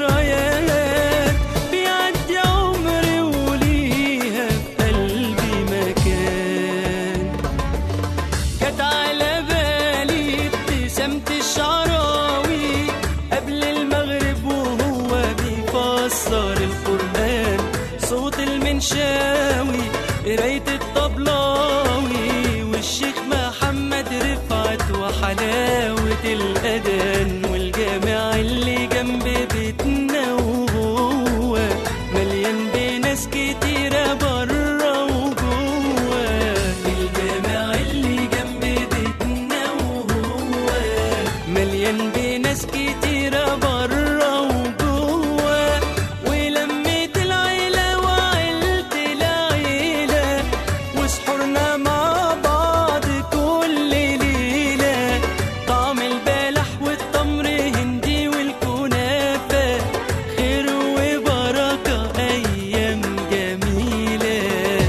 فسر القرآن صوت المنشاوي قراية الطبلاوي والشيخ محمد رفعت وحلاوة الأذان والجامع اللي جنب بيتنا وهو مليان بناس كتيرة برا وجوه الجامع اللي جنب بيتنا وهو مليان بناس كتيرة برا وجوه ولمة العيلة وعيلة العيلة وسحورنا مع بعض كل ليلة طعم البلح والتمر هندي والكنافة خير وبركة أيام جميلة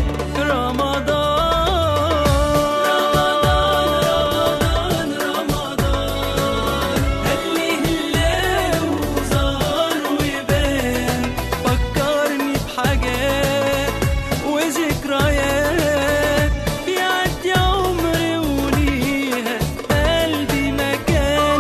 رمضان رمضان هلي هلا وزار وبان فكرني بحاجات وذكريات بيعدي عمري وليها قلبي مكان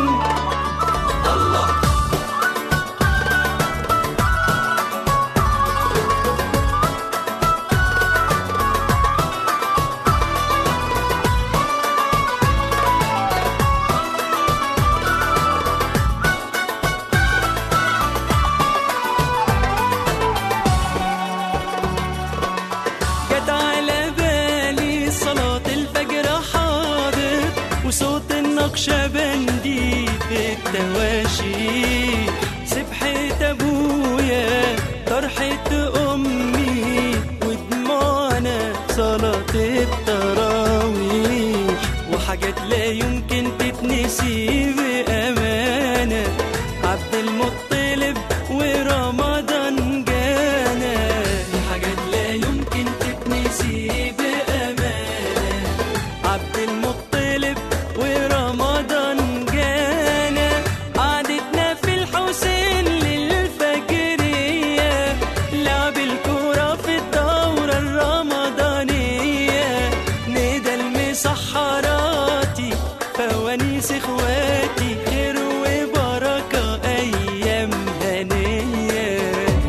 جت على بالي صلاة الفجر حاضر وصوت النقشبندي في التواشي سبحة أبويا طرحة أمي ودموعنا صلاة التراويح وحاجات لا يمكن تتنسي بأمانة عبد المطلب ورمضان جانا دي حاجات لا يمكن تتنسي بأمانة عبد المطلب ورمضان جانا قعدتنا في الحسين للفجرية لعب الكورة في الدورة الرمضانية ندى المسحراتي فوانيس اخواتي خير وبركة أيام هنية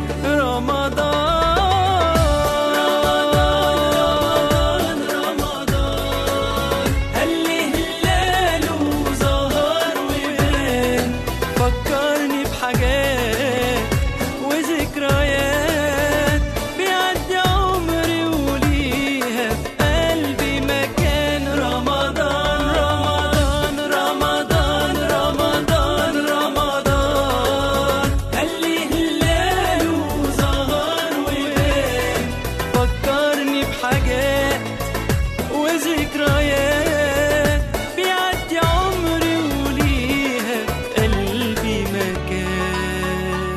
رمضان رمضان هلي هلال وزهر وبان فكرني بحاجات وذكريات بيعدي عمري وليها في قلبي مكان رمضان رمضان رمضان رمضان رمضان هلي هلال وزهر وبان فكرني بحاجات وذكريات بيعدي عمري وليها في قلبي مكان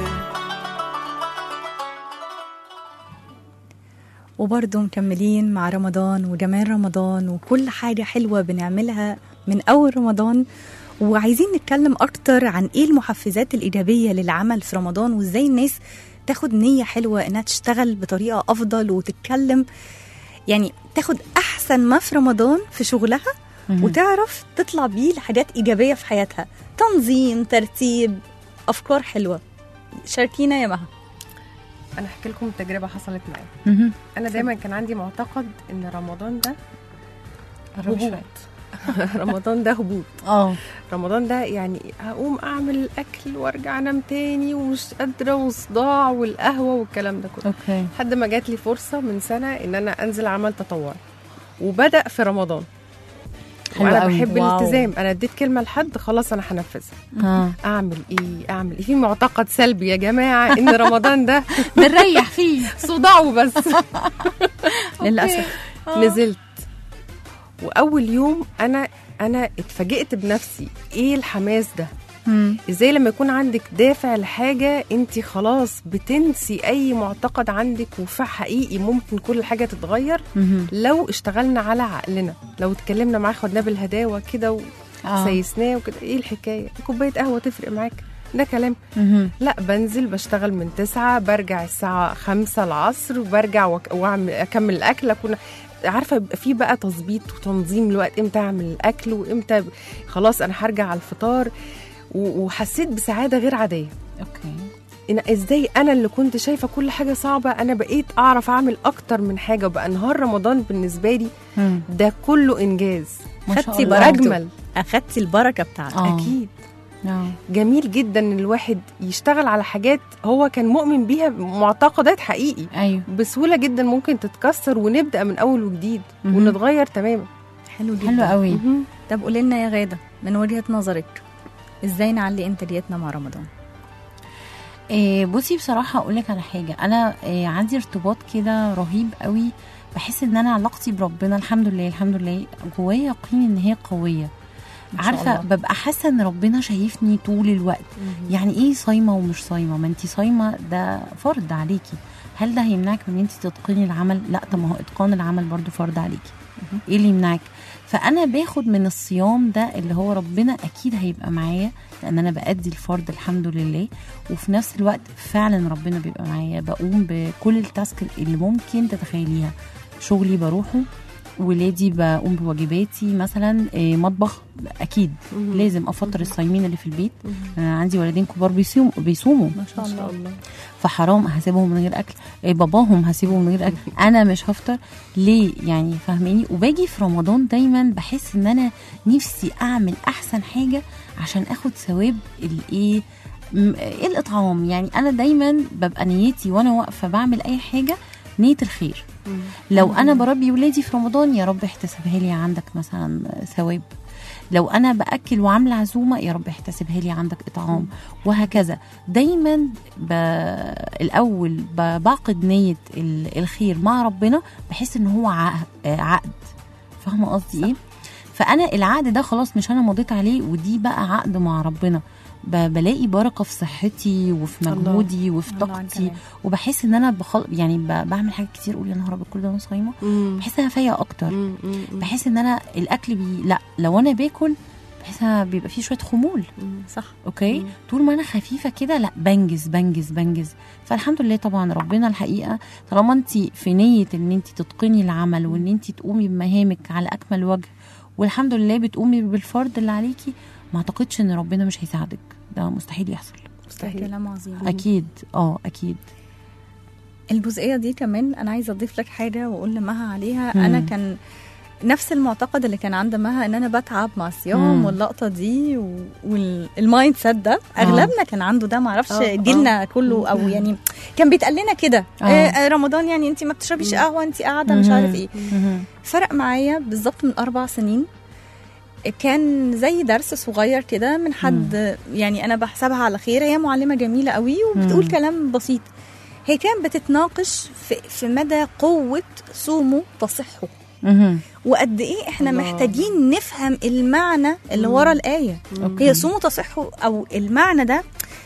وبرضه مكملين مع رمضان وجمال رمضان وكل حاجة حلوة بنعملها من أول رمضان وعايزين نتكلم أكتر عن إيه المحفزات الإيجابية للعمل في رمضان وإزاي الناس تاخد نية حلوة إنها تشتغل بطريقة أفضل وتتكلم يعني تاخد أحسن ما في رمضان في شغلها وتعرف تطلع بيه لحاجات إيجابية في حياتها تنظيم ترتيب أفكار حلوة شاركينا يا مها انا احكي لكم تجربه حصلت معايا مهم. انا دايما كان عندي معتقد ان رمضان ده قرب هبوط شوية. رمضان ده هبوط اه رمضان ده يعني هقوم اعمل الاكل وارجع انام تاني ومش قادره وصداع والقهوه والكلام ده كله اوكي لحد ما جات لي فرصه من سنه ان انا انزل عمل تطوعي وبدا في رمضان حلو وانا قوي. بحب واو. الالتزام انا اديت كلمه لحد خلاص انا هنفذها اه اعمل ايه اعمل ايه في معتقد سلبي يا جماعه ان رمضان ده بنريح فيه صداع وبس للأسف نزلت واول يوم انا انا اتفاجئت بنفسي ايه الحماس ده مم. ازاي لما يكون عندك دافع لحاجه انت خلاص بتنسي اي معتقد عندك وفي حقيقي ممكن كل حاجه تتغير مهم. لو اشتغلنا على عقلنا لو اتكلمنا معاه خدناه بالهداوه كده آه. وسيسناه وكده ايه الحكايه كوبايه قهوه تفرق معاك ده كلام مهم. لا بنزل بشتغل من تسعة برجع الساعة خمسة العصر وبرجع وك- واعمل اكمل الاكل اكون عارفه يبقى في بقى تظبيط وتنظيم الوقت امتى اعمل الاكل وامتى ب- خلاص انا هرجع على الفطار و- وحسيت بسعاده غير عاديه اوكي إن ازاي انا اللي كنت شايفه كل حاجه صعبه انا بقيت اعرف اعمل اكتر من حاجه وبقى نهار رمضان بالنسبه لي مم. ده كله انجاز ما شاء خدتي الله. بركته. اجمل اخدتي البركه بتاعته آه. اكيد آه. جميل جدا ان الواحد يشتغل على حاجات هو كان مؤمن بيها معتقدات حقيقي ايوه بسهوله جدا ممكن تتكسر ونبدا من اول وجديد مهم. ونتغير تماما حلو جدا حلو قوي طب قولي لنا يا غاده من وجهه نظرك ازاي نعلي انتاجيتنا مع رمضان إيه بصي بصراحه اقول لك على حاجه انا إيه عندي ارتباط كده رهيب قوي بحس ان انا علاقتي بربنا الحمد لله الحمد لله جوايا يقين ان هي قويه ما شاء عارفه الله. ببقى حاسه ان ربنا شايفني طول الوقت يعني ايه صايمه ومش صايمه ما انت صايمه ده فرض عليكي هل ده هيمنعك من ان انت تتقني العمل لا طب ما هو اتقان العمل برضو فرض عليكي ايه اللي يمنعك فانا باخد من الصيام ده اللي هو ربنا اكيد هيبقى معايا لان انا بادي الفرض الحمد لله وفي نفس الوقت فعلا ربنا بيبقى معايا بقوم بكل التاسك اللي ممكن تتخيليها شغلي بروحه ولادي بقوم بواجباتي مثلا إيه، مطبخ اكيد لازم افطر الصايمين اللي في البيت انا عندي ولدين كبار بيصوموا بيصوموا ما شاء الله فحرام هسيبهم من غير اكل إيه باباهم هسيبهم من غير اكل انا مش هفطر ليه يعني فاهماني وباجي في رمضان دايما بحس ان انا نفسي اعمل احسن حاجه عشان اخد ثواب الايه م- ايه الاطعام يعني انا دايما ببقى نيتي وانا واقفه بعمل اي حاجه نيه الخير لو انا بربي ولادي في رمضان يا رب احتسبها لي عندك مثلا ثواب لو انا باكل وعامله عزومه يا رب احتسبها لي عندك اطعام وهكذا دايما ب... الاول ب... بعقد نيه ال- الخير مع ربنا بحس ان هو ع... عقد فاهمه قصدي ايه فانا العقد ده خلاص مش انا مضيت عليه ودي بقى عقد مع ربنا ب... بلاقي بركه في صحتي وفي الله. مجهودي وفي الله عن طاقتي كلام. وبحس ان انا بخل... يعني ب... بعمل حاجات كتير اقول يا نهار ابيض كل ده انا صايمه بحس ان انا فيا اكتر بحس ان انا الاكل بي لا لو انا باكل بحس إن بيبقى فيه شويه خمول صح اوكي مم. طول ما انا خفيفه كده لا بنجز بنجز بنجز فالحمد لله طبعا ربنا الحقيقه طالما انت في نيه ان انت تتقني العمل وان انت تقومي بمهامك على اكمل وجه والحمد لله بتقومي بالفرض اللي عليكي ما اعتقدش ان ربنا مش هيساعدك ده مستحيل يحصل ده مستحيل كلام عظيم اكيد اه اكيد الجزئيه دي كمان انا عايزه اضيف لك حاجه واقول لمها عليها مم. انا كان نفس المعتقد اللي كان عند مها ان انا بتعب مع الصيام مم. واللقطه دي و- والمايند سيت ده اغلبنا كان عنده ده معرفش آه، جيلنا كله او يعني كان بيتقال لنا كده آه. آه، آه، رمضان يعني انت ما بتشربيش قهوه انت قاعده مش مم. عارف ايه مهم. فرق معايا بالظبط من اربع سنين كان زي درس صغير كده من حد يعني انا بحسبها على خير هي معلمه جميله قوي وبتقول مم. كلام بسيط هي كانت بتتناقش في, في مدى قوه صوموا تصحوا مهم. وقد ايه احنا الله. محتاجين نفهم المعنى اللي ورا الايه أوكي. هي صوموا تصحوا او المعنى ده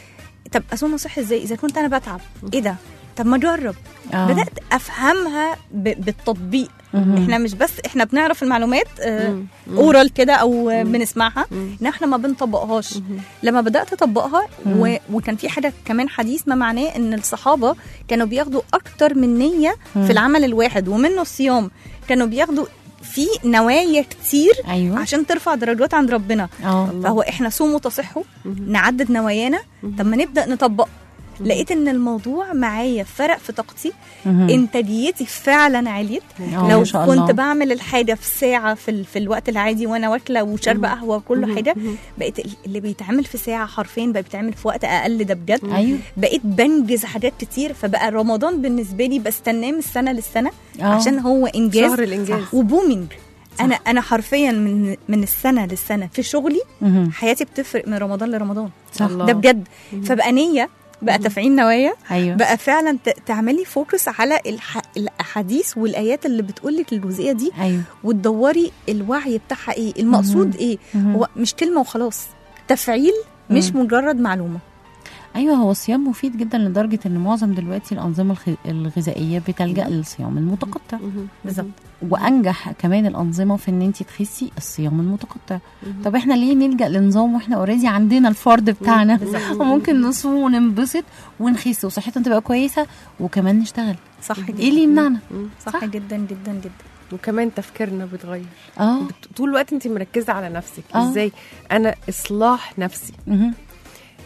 طب اصوم اصح ازاي اذا كنت انا بتعب ايه ده طب ما اجرب آه. بدات افهمها ب- بالتطبيق مهم. احنا مش بس احنا بنعرف المعلومات آه، مم. مم. اورال كده او آه، بنسمعها مم. ان احنا ما بنطبقهاش مم. لما بدات اطبقها مم. و... وكان في حاجه كمان حديث ما معناه ان الصحابه كانوا بياخدوا اكتر من نيه مم. في العمل الواحد ومنه الصيام كانوا بياخدوا في نوايا كتير ايوه عشان ترفع درجات عند ربنا اه فهو احنا صوموا تصحوا نعدد نوايانا طب ما نبدا نطبق لقيت ان الموضوع معايا فرق في طاقتي مهم. انتاجيتي فعلا عليت آه، لو ما شاء كنت الله. بعمل الحاجه في ساعه في, ال... في الوقت العادي وانا واكله وشاربه قهوه وكل حاجه بقيت ال- اللي بيتعمل في ساعه حرفيا بقى بيتعمل في وقت اقل ده بجد ايوه بقيت بنجز حاجات كتير فبقى رمضان بالنسبه لي بستناه من السنه للسنه آه. عشان هو انجاز شهر الانجاز وبومينج انا انا حرفيا من من السنه للسنه في شغلي مهم. حياتي بتفرق من رمضان لرمضان صح الله. ده بجد فبقى نيه بقى تفعيل نوايا ايوه بقى فعلا ت- تعملي فوكس على الح... الاحاديث والايات اللي بتقول لك الجزئيه دي ايوه وتدوري الوعي بتاعها ايه المقصود مهم. ايه مهم. هو مش كلمه وخلاص تفعيل مش مم. مجرد معلومه ايوه هو الصيام مفيد جدا لدرجه ان معظم دلوقتي الانظمه الخ- الغذائيه بتلجا للصيام المتقطع بالظبط وانجح كمان الانظمه في ان انت تخسي الصيام المتقطع طب احنا ليه نلجا لنظام واحنا اوريدي عندنا الفرد بتاعنا وممكن نصوم وننبسط ونخس وصحتنا تبقى كويسه وكمان نشتغل صح جدا ايه اللي يمنعنا صح, صح. جدا جدا جدا وكمان تفكيرنا بيتغير اه بت- طول الوقت انت مركزه على نفسك آه. ازاي انا اصلاح نفسي مهم.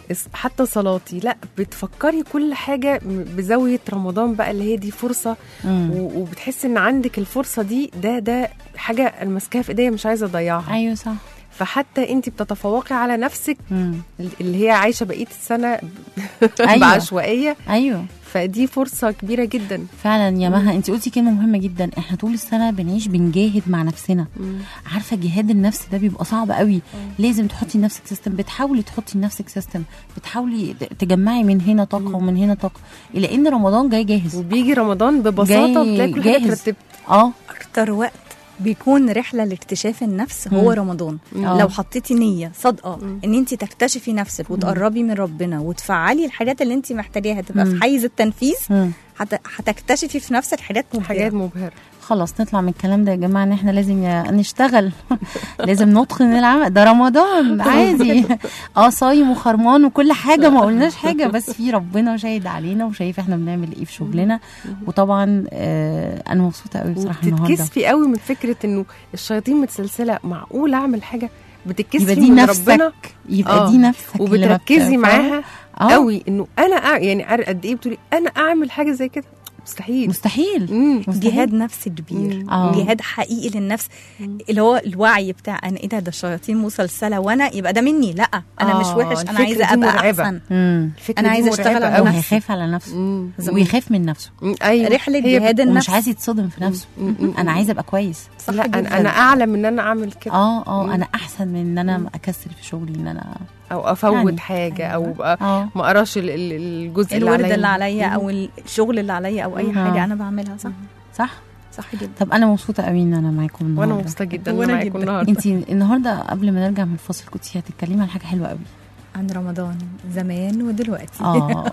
اس- حتى صلاتي لا بتفكري كل حاجه م- بزاويه رمضان بقى اللي هي دي فرصه مم. و- وبتحسي ان عندك الفرصه دي ده ده حاجه انا ماسكاها في ايديا مش عايزه اضيعها ايوه صح فحتى انت بتتفوقي على نفسك مم. اللي هي عايشه بقيه السنه ب- أيوة. بعشوائيه ايوه فدي فرصه كبيره جدا فعلا يا مها انت قلتي كلمه مهمه جدا احنا طول السنه بنعيش بنجاهد مع نفسنا عارفه جهاد النفس ده بيبقى صعب قوي لازم تحطي لنفسك سيستم بتحاولي تحطي لنفسك سيستم بتحاولي ت- تجمعي من هنا طاقه ومن هنا طاقه الى ان رمضان جاي جاهز وبيجي رمضان ببساطه جاي بتلاقي كل حاجه جاهز. اترتبت اه اكتر وقت بيكون رحله لاكتشاف النفس هو مم. رمضان آه. لو حطيتي نيه صادقه ان انت تكتشفي نفسك وتقربي من ربنا وتفعلي الحاجات اللي انت محتاجاها تبقى مم. في حيز التنفيذ مم. هت- هتكتشفي في نفسك حاجات حاجات مبهره مبهره خلاص نطلع من الكلام ده يا جماعه ان احنا لازم يا- نشتغل لازم نتقن العمل ده رمضان عادي اه صايم وخرمان وكل حاجه ما قلناش حاجه بس في ربنا شاهد علينا وشايف احنا بنعمل ايه في شغلنا وطبعا آه انا مبسوطه قوي بصراحه النهارده وبتتكسفي قوي من فكره انه الشياطين متسلسله معقول اعمل حاجه بتتكسفي يبقى دي من نفسك ربنا يبقى آه. دي نفسك اللي ما وبتركزي بت- معاها آه. قوي انه انا أع... يعني عار- قد ايه بتقولي انا اعمل حاجه زي كده مستحيل مستحيل مم. مستحيل. جهاد نفسي كبير مم. آه. جهاد حقيقي للنفس اللي هو الوعي بتاع انا ايه ده ده الشياطين مسلسله وانا يبقى ده مني لا انا آه، مش وحش انا الفكرة عايزه دي ابقى مرعبة. احسن مم. الفكرة أنا دي عايزة أشتغل مرعبة على قوي. نفسي. وهيخاف على نفسه مم. ويخاف من نفسه مم. ايوه رحله هي جهاد ومش النفس عايز يتصدم في نفسه مم. مم. انا عايزه ابقى كويس صح لا جدا انا انا اعلى من ان انا اعمل كده اه اه مم. انا احسن من ان انا اكسل في شغلي ان انا او افوت يعني. حاجه او أبقى اه ما اقراش ال- ال- الجزء اللي الورد عليا اللي عليا مم. او الشغل اللي عليا او اي مم. حاجه انا بعملها صح صح صح جدا طب انا مبسوطه قوي ان انا معاكم وانا النهارده مبسوطه جدا وأنا انا معاكم جدا. النهارده انت النهارده قبل ما نرجع من الفاصل كنت هتتكلمي عن حاجه حلوه قوي عن رمضان زمان ودلوقتي اه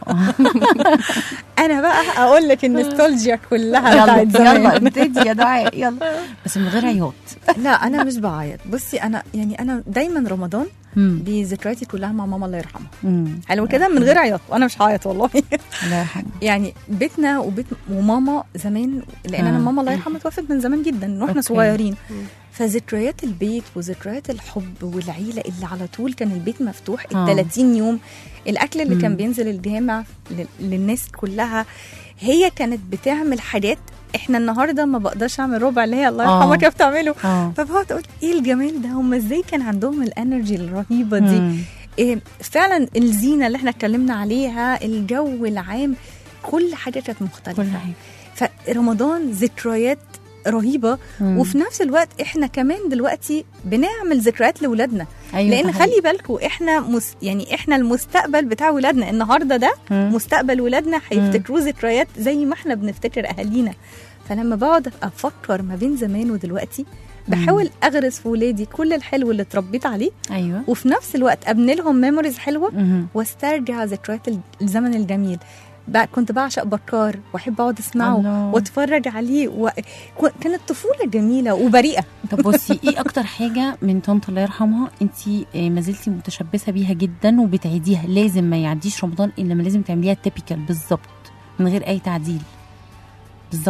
انا بقى اقول لك النوستالجيا كلها يلا بتاعت زمان يلا ابتدي يا دعاء يلا بس من غير عياط لا انا مش بعيط بصي انا يعني انا دايما رمضان مم. بذكرياتي كلها مع ماما الله يرحمها مم. حلو كده من غير عياط وانا مش هعيط والله الله يرحمه يعني بيتنا وبيت وماما زمان لان انا آه. ماما الله يرحمها توفت من زمان جدا واحنا أوكي. صغيرين فذكريات البيت وذكريات الحب والعيله اللي على طول كان البيت مفتوح ال آه. 30 يوم الاكل اللي كان مم. بينزل الجامع لل- للناس كلها هي كانت بتعمل حاجات احنا النهارده ما بقدرش اعمل ربع اللي هي الله آه. يرحمها كانت بتعمله اه فبقعد اقول ايه الجمال ده هم ازاي كان عندهم الانرجي الرهيبه دي مم. إيه فعلا الزينه اللي احنا اتكلمنا عليها الجو العام كل حاجه كانت مختلفه كل حاجه فرمضان ذكريات رهيبه مم. وفي نفس الوقت احنا كمان دلوقتي بنعمل ذكريات لاولادنا أيوة لان ده حقيقي. خلي بالكم احنا مس يعني احنا المستقبل بتاع ولادنا النهارده ده مم. مستقبل ولادنا هيفتكروه ذكريات زي ما احنا بنفتكر اهالينا فلما بقعد افكر ما بين زمان ودلوقتي بحاول اغرس في ولادي كل الحلو اللي اتربيت عليه ايوه وفي نفس الوقت ابني لهم ميموريز حلوه مهم. واسترجع ذكريات ال- الزمن الجميل بقى كنت بعشق بكار واحب اقعد اسمعه الله. واتفرج عليه و... كو- كانت طفوله جميله وبريئه طب بصي ايه اكتر حاجه من طنط الله يرحمها انت ما زلتي متشبثه بيها جدا وبتعيديها لازم ما يعديش رمضان الا لما لازم تعمليها تيبيكال بالظبط من غير اي تعديل بالظبط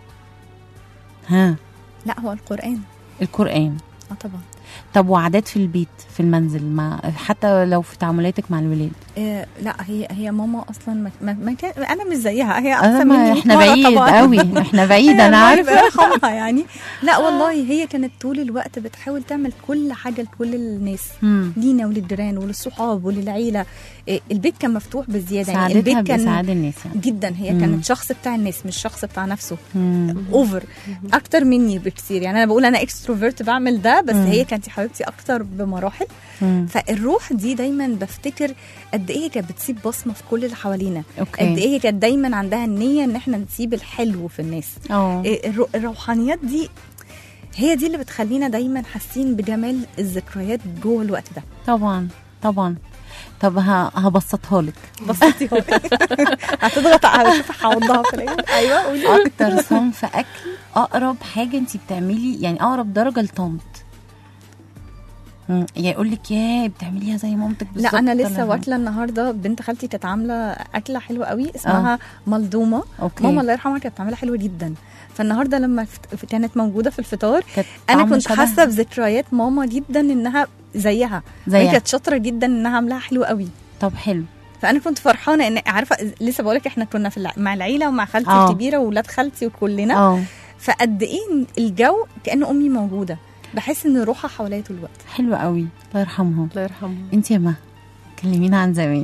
ها لا هو القران القران اه طبعا طب وعادات في البيت في المنزل مع حتى لو في تعاملاتك مع الولاد آه لا هي هي ماما اصلا ما, ما, ما كان انا مش زيها هي انا احسن ما مني احنا مرة بعيد طبعاً. قوي احنا بعيد هي انا الله عارفه يرحمها يعني لا والله هي كانت طول الوقت بتحاول تعمل كل حاجه لكل الناس مم. لينا وللجيران وللصحاب وللعيله إيه، البيت كان مفتوح بزياده يعني سعادتها البيت كان باسعاد الناس يعني جدا هي مم. كانت شخص بتاع الناس مش شخص بتاع نفسه مم. اوفر اكتر مني بكتير يعني انا بقول انا اكستروفرت بعمل ده بس مم. هي كانت يا حبيبتي اكتر بمراحل مم. فالروح دي دايما بفتكر قد ايه كانت بتسيب بصمه في كل اللي حوالينا اوكي قد ايه كانت دايما عندها النيه ان احنا نسيب الحلو في الناس اه إيه الرو- الروحانيات دي هي دي اللي بتخلينا دايما حاسين بجمال الذكريات جوه الوقت ده طبعا طبعا طب ه- هبسطها لك بسطتي هو هتضغط على شوف هوضحها في الاخر ايوه قولي اكتر صنف اكل اقرب حاجه انت بتعملي يعني اقرب درجه لطنط مم، يعني يقول لك يا بتعمليها زي مامتك بالظبط لا انا ولا لسه حاجة؟ واكله النهارده بنت خالتي كانت عامله اكله حلوه قوي اسمها ملدومه اوكي ماما الله يرحمها كانت بتعملها حلوه جدا فالنهارده لما فت- كانت موجوده في الفطار كانت انا طعم كنت شبه- حاسه بذكريات ماما جدا انها زيها زيها. هي كانت شاطره جدا انها عاملاها حلوه قوي طب حلو فانا كنت فرحانه ان عارفه لسه بقولك احنا كنا في الع... مع العيله ومع خالتي آه. الكبيره واولاد خالتي وكلنا اه فقد ايه الجو كان امي موجوده بحس ان روحها حواليا طول الوقت حلو قوي الله يرحمها الله يرحمه انت يا مها كلمينا عن زمان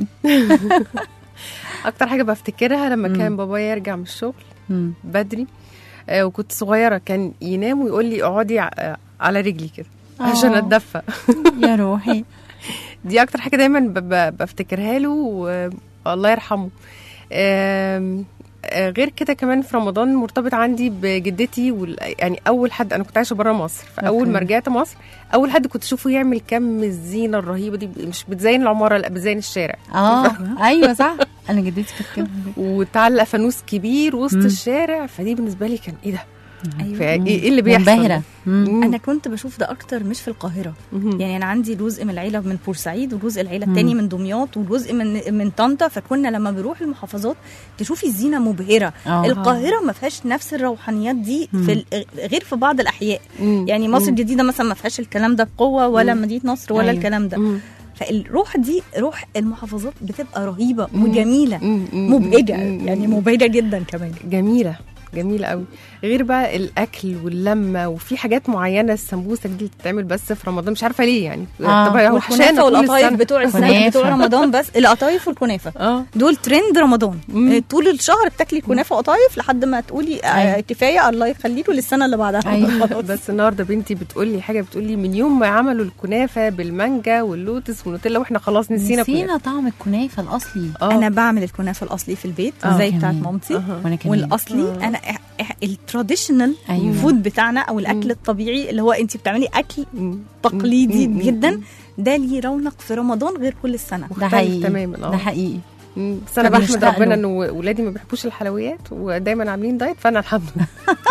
اكتر حاجه بفتكرها لما مم. كان بابايا يرجع من الشغل مم. بدري آه، وكنت صغيره كان ينام ويقول لي اقعدي ع- آه، على رجلي كده عشان آه. اتدفى يا روحي دي اكتر حاجه دايما ب- ب- بفتكرها له والله يرحمه آم، آه، غير كده كمان في رمضان مرتبط عندي بجدتي وال... يعني اول حد انا كنت عايشه بره مصر فاول أوكي. ما رجعت مصر اول حد كنت اشوفه يعمل كم الزينه الرهيبه دي مش بتزين العماره لا بتزين الشارع اه ايوه صح انا جدتي كانت كده وتعلق فانوس كبير وسط مم. الشارع فدي بالنسبه لي كان ايه ده ايوه فايه ايه اللي بيحصل منبهره مم. مم. انا كنت بشوف ده اكتر مش في القاهره مهم. يعني انا عندي جزء من العيله من بورسعيد وجزء العيله مم. التاني من دمياط وجزء من من طنطا فكنا لما بنروح المحافظات تشوفي الزينه مبهره آه. القاهره ما فيهاش نفس الروحانيات دي مم. في ال- غير في بعض الاحياء مم. يعني مصر مم. الجديده مثلا ما فيهاش الكلام ده بقوه ولا مم. مدينه نصر ولا أيوة. الكلام ده مم. فالروح دي روح المحافظات بتبقى رهيبه مم. وجميله مم. مم. مبهجه مم. يعني مبهجه جدا كمان جميله جميله قوي غير بقى الاكل واللمه وفي حاجات معينه السمبوسك دي اللي بتتعمل بس في رمضان مش عارفه ليه يعني آه. طبعا هو حشانة والكنافه طول والقطايف السنة. بتوع السنه كنافة. بتوع رمضان بس القطايف والكنافه اه دول ترند رمضان مم. آه، طول الشهر بتاكلي كنافه وقطايف لحد ما تقولي آه أيوة. كفايه الله يخليكوا للسنه اللي بعدها أيوة. خلاص. بس النهارده بنتي بتقول لي حاجه بتقول لي من يوم ما عملوا الكنافه بالمانجا واللوتس والنوتيلا واحنا خلاص نسينا نسينا كنافة. طعم الكنافه الاصلي آه. انا بعمل الكنافه الاصلي في البيت آه، زي كمان. بتاعت مامتي أها. وانا كمان والاصلي آه. انا إح- إح- التراديشنال أيوة. فود بتاعنا او الاكل مم. الطبيعي اللي هو انت بتعملي اكل مم. تقليدي مم. جدا مم. ده ليه رونق في رمضان غير كل السنه ده مختلف حقيقي تماما اه ده حقيقي مم. بس انا طب بحمد نشتاق ربنا له. انه ولادي ما بيحبوش الحلويات ودايما عاملين دايت فانا الحمد لله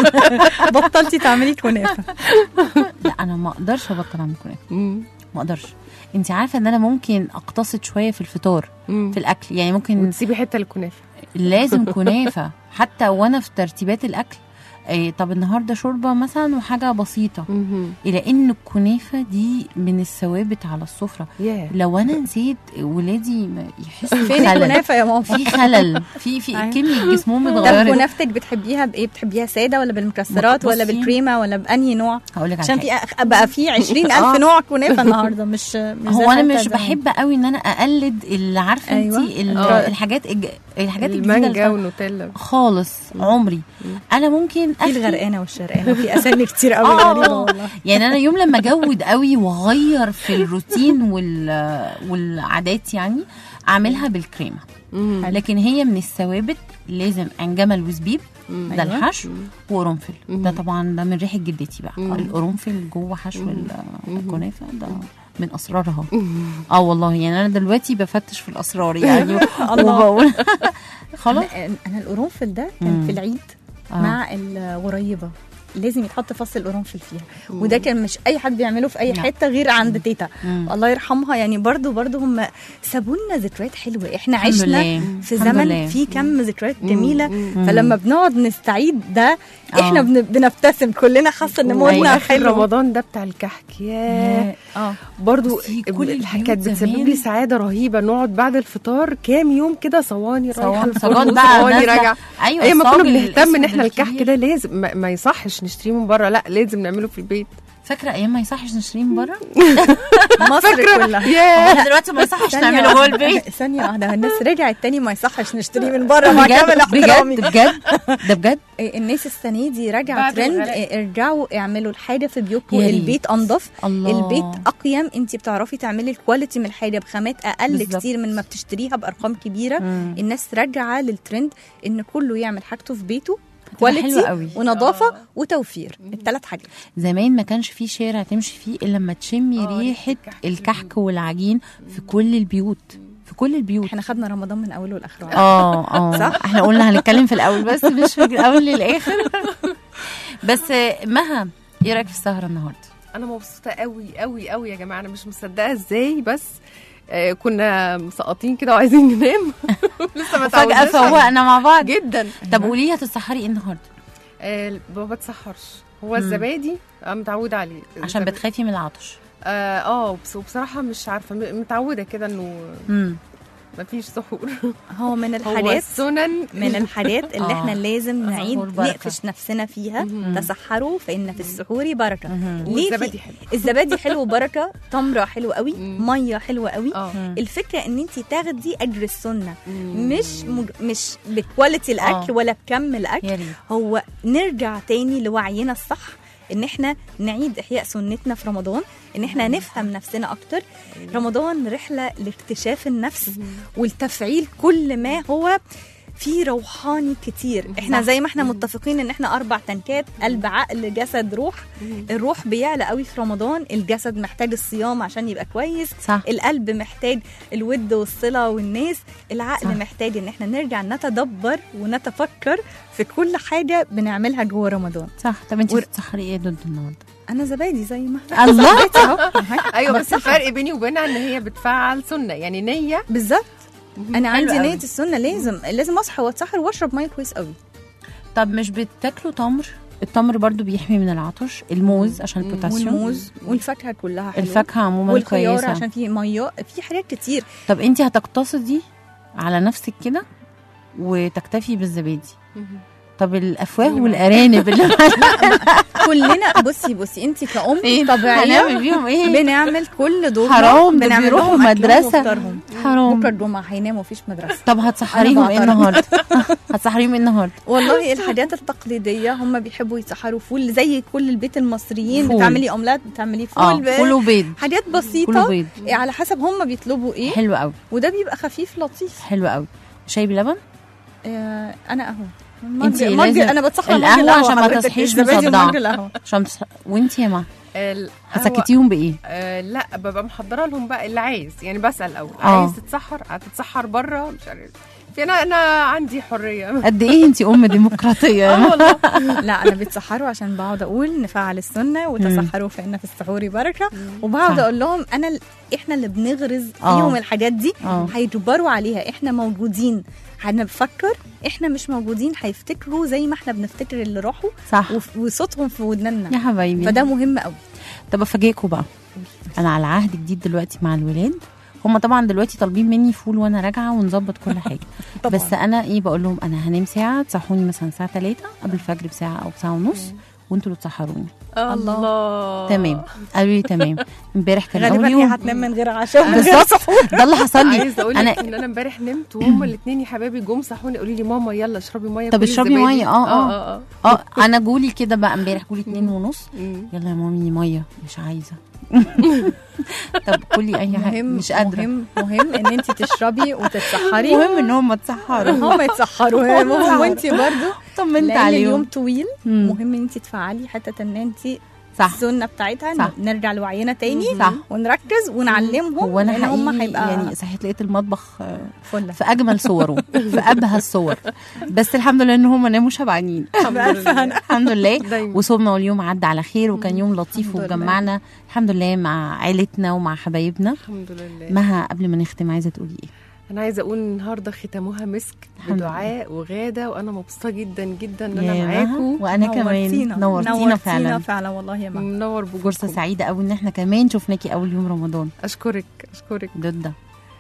بطلتي تعملي كنافه لا انا ما اقدرش ابطل اعمل كنافه مم. ما اقدرش انت عارفه ان انا ممكن اقتصد شويه في الفطار مم. في الاكل يعني ممكن وتسيبي حته للكنافه لازم كنافه حتى وانا في ترتيبات الاكل إيه طب النهارده شوربه مثلا وحاجه بسيطه مهم. الى ان الكنافه دي من الثوابت على السفره ياه لو انا نسيت ولادي ما يحسوا فين بخلل. الكنافه يا ماما في خلل في في أيوة. كميه جسمهم طب اتغيرت كنافتك بتحبيها بايه بتحبيها ساده ولا بالمكسرات ولا بصي. بالكريمه ولا بانهي نوع هقول لك على عشان حاجة. في أخ- بقى في 20000 آه. نوع كنافه النهارده مش مش زي هو انا حتى مش زمان. بحب قوي ان انا اقلد اللي عارفه أيوة. انت ال- آه. الحاجات الج... الحاجات الجديده المانجا اللي والنوتيلا خالص عمري انا ممكن في أخلي- الغرقانه والشرقانه في اسامي كتير قوي آه. غريبه والله يعني انا يوم لما اجود قوي واغير في الروتين وال... والعادات يعني اعملها بالكريمه مم. لكن هي من الثوابت لازم انجمل وزبيب مم. ده أيوة. الحشو وقرنفل ده طبعا ده من ريحه جدتي بقى مم. القرنفل جوه حشو ال- مم. الكنافه ده من اسرارها اه والله يعني انا دلوقتي بفتش في الاسرار يعني وبقول خلاص انا أنا القرنفل ده كان مم. في العيد آه. مع الغريبه لازم يتحط فص القرنفل فيها وده كان مش اي حد بيعمله في اي لا. حته غير عند تيتا مم. الله يرحمها يعني برضو برضو هم سابوا لنا ذكريات حلوه احنا الحمد عشنا لله. في الحمد زمن لله. فيه كم ذكريات جميله مم. فلما بنقعد نستعيد ده احنا آه. بن- بنبتسم كلنا حاسه ان مودنا واخر حلو رمضان ده بتاع الكحك ياه اه برضو بصي، كل الح- البيوت كانت بتسبب زمان- لي سعاده رهيبه نقعد بعد الفطار كام يوم كده صواني رايحه صوان الفرن صاجات بقى وصواني نازلة. راجعه ايوه ايام ما كنا الصاج بنهتم ان الأسود احنا الكحك الكبير. ده لازم ما, ما يصحش نشتريه من بره لا لازم نعمله في البيت فاكره ايام ما يصحش نشتريه من بره مصر كلها ياه احنا دلوقتي ما يصحش ثانية نعمله جوه واحدة- البيت ثانية واحدة الناس رجعت تاني ما يصحش نشتريه من بره مع كامل بجد احترامي بجد بجد ده بجد إيه، الناس السنة دي راجعة بعد ترند الغلاء. إيه، ارجعوا اعملوا الحاجة في بيوتكم يا ريت. البيت انضف الله البيت اقيم انت بتعرفي تعملي الكواليتي من الحاجة بخامات اقل بالظبط. كتير من ما بتشتريها بارقام كبيرة مم. الناس راجعة للترند ان كله يعمل حاجته في بيته حلوة قوي. كواليتي ونظافة وتوفير الثلاث حاجات زمان ما كانش في شارع تمشي فيه الا لما تشمي آه، ريحه الكحك. الكحك والعجين في كل البيوت في كل البيوت احنا خدنا رمضان من اوله لاخره اه اه صح؟ احنا قلنا هنتكلم في الاول بس مش في الاول للاخر بس آه، مها ايه رايك في السهره النهارده انا مبسوطه قوي قوي قوي يا جماعه انا مش مصدقه ازاي بس آه كنا مسقطين كده وعايزين ننام لسه ما فجاه تعودناش فوقنا مع بعض جدا طب قولي لي هتتسحري ايه النهارده آه ما بتسحرش هو الزبادي أنا متعوده عليه عشان الزب- بتخافي من العطش اه آه، وبص- وبصراحه مش عارفه م- متعوده كده انه امم مفيش سحور هو من هو الحاجات السنن من الحاجات اللي آه. احنا لازم نعيد السحور بركة. نقفش نفسنا فيها تسحروا فإن في السحور بركة ليه والزبادي في- حلو الزبادي حلو بركة تمرة حلوة قوي مم. مية حلوة قوي اه الفكرة ان انت تاخدي اجر السنة مم. مش مج... مش بكواليتي الاكل آه. ولا بكم الاكل يا ريت هو نرجع تاني لوعينا الصح ان احنا نعيد احياء سنتنا في رمضان ان احنا نفهم نفسنا اكتر رمضان رحله لاكتشاف النفس والتفعيل كل ما هو في روحاني كتير احنا زي ما احنا متفقين ان احنا اربع تنكات قلب عقل جسد روح الروح بيعلى قوي في رمضان الجسد محتاج الصيام عشان يبقى كويس صح القلب محتاج الود والصلة والناس العقل صح. صح. محتاج ان احنا نرجع نتدبر ونتفكر في كل حاجة بنعملها جوه رمضان صح طب انت ور- بتسحري ايه ضد النهارده انا زبادي زي ما الله ايوه بس الفرق بيني وبينها ان هي بتفعل سنه يعني نيه بالظبط انا حلو عندي قوي. نية السنة لازم لازم اصحى واتسحر واشرب مية كويس قوي طب مش بتاكلوا تمر التمر برضو بيحمي من العطش الموز عشان البوتاسيوم والموز والفاكهة كلها حلوة الفاكهه عموما والخيار كويسه عشان في مية في حاجات كتير طب انت هتقتصدي على نفسك كده وتكتفي بالزبادي طب الافواه والارانب اللي كلنا بصي بصي انت كأم هنعمل طبيعية بيهم ايه بنعمل كل دور حرام، ده بنعمل بيروحوا لهم أكلهم مدرسة. وفطارهم. بكره حرام الجمعة هيناموا مفيش مدرسة طب هتسحريهم أنا ايه بعترض. النهارده هتسحريهم ايه النهارده والله الحاجات التقليديه هم بيحبوا يسحروا فول زي كل البيت المصريين فول. بتعملي اومليت بتعملي اه فول ب- فول وبيض حاجات فول بسيطه وبيض على حسب هم بيطلبوا ايه حلو قوي وده بيبقى خفيف لطيف حلو قوي شاي بلبن آه انا قهوه انتي مج- مج- لازم انا بتسحر مج القهوة القهوة عشان ما حضرتك، تصحيش الزبادي مصدعة. ومج القهوة. عشان تص... وانت يا ما ال- هو- هسكتيهم بايه آه لا ببقى محضره لهم بقى اللي عايز يعني بسال الاول آه. عايز تتسحر هتتسحر بره مش عارف في انا انا عندي حريه قد ايه انت ام ديمقراطيه يا اه ما والله لا انا بتسحروا عشان بقعد اقول نفعل السنه وتسحروا فان في السحور بركه وبقعد صح. اقول لهم انا ال- احنا اللي بنغرز آه. فيهم الحاجات دي اه هيجبروا عليها احنا موجودين هنفكر احنا مش موجودين هيفتكروا زي ما احنا بنفتكر اللي راحوا صح وف- وصوتهم في ودننا يا حبايبي فده مهم قوي طب افاجئكم بقى انا على عهد جديد دلوقتي مع الولاد هم طبعا دلوقتي طالبين مني فول وانا راجعه ونظبط كل حاجه طبعا. بس انا ايه بقول لهم انا هنام ساعه تصحوني مثلا الساعه 3 قبل الفجر بساعه او بساعه ونص وانتوا اللي تسحروني الله تمام قالوا لي تمام امبارح كان اول غالبا هي يوم هتنام من غير عشاء ومن غير بالظبط ده اللي حصل لي عايزه اقول لك انا ان انا امبارح نمت وهم الاثنين يا حبايبي جم صحوني قالوا لي ماما يلا اشربي ميه طب كلي اشربي الزبادي. مية، آه، آه. اه اه اه انا جولي كده بقى امبارح جولي اتنين ونص مم. يلا يا مامي ميه مش عايزه طب كلي اي حاجه مهم مش قادره مهم مهم ان انت تشربي وتتسحري المهم ان هم اتسحروا هم يتسحروا المهم وانت برضو طمنت لان عليهم اليوم طويل مم. مهم ان انت تفعلي حته ان انت صح السنه بتاعتها صح. نرجع لوعينا تاني صح. ونركز ونعلمهم هو انا لأن هم حقيقي هيبقى يعني صحيت لقيت المطبخ آه، فله في اجمل صوره في ابهى الصور بس الحمد لله ان هم ناموا شبعانين الحمد لله الحمد لله دايما وصومنا واليوم عدى على خير وكان يوم لطيف الحمد لله. وجمعنا الحمد لله مع عيلتنا ومع حبايبنا الحمد لله مها قبل ما نختم عايزه تقولي ايه انا عايزه اقول النهارده ختموها مسك الحمد بدعاء وغاده وانا مبسوطه جدا جدا ان يا انا مها، معاكم وانا كمان نورتينا فعلا فعلا والله يا مها منور فرصه بوجودكم سعيده قوي ان احنا كمان شفناكي اول يوم رمضان اشكرك اشكرك ضد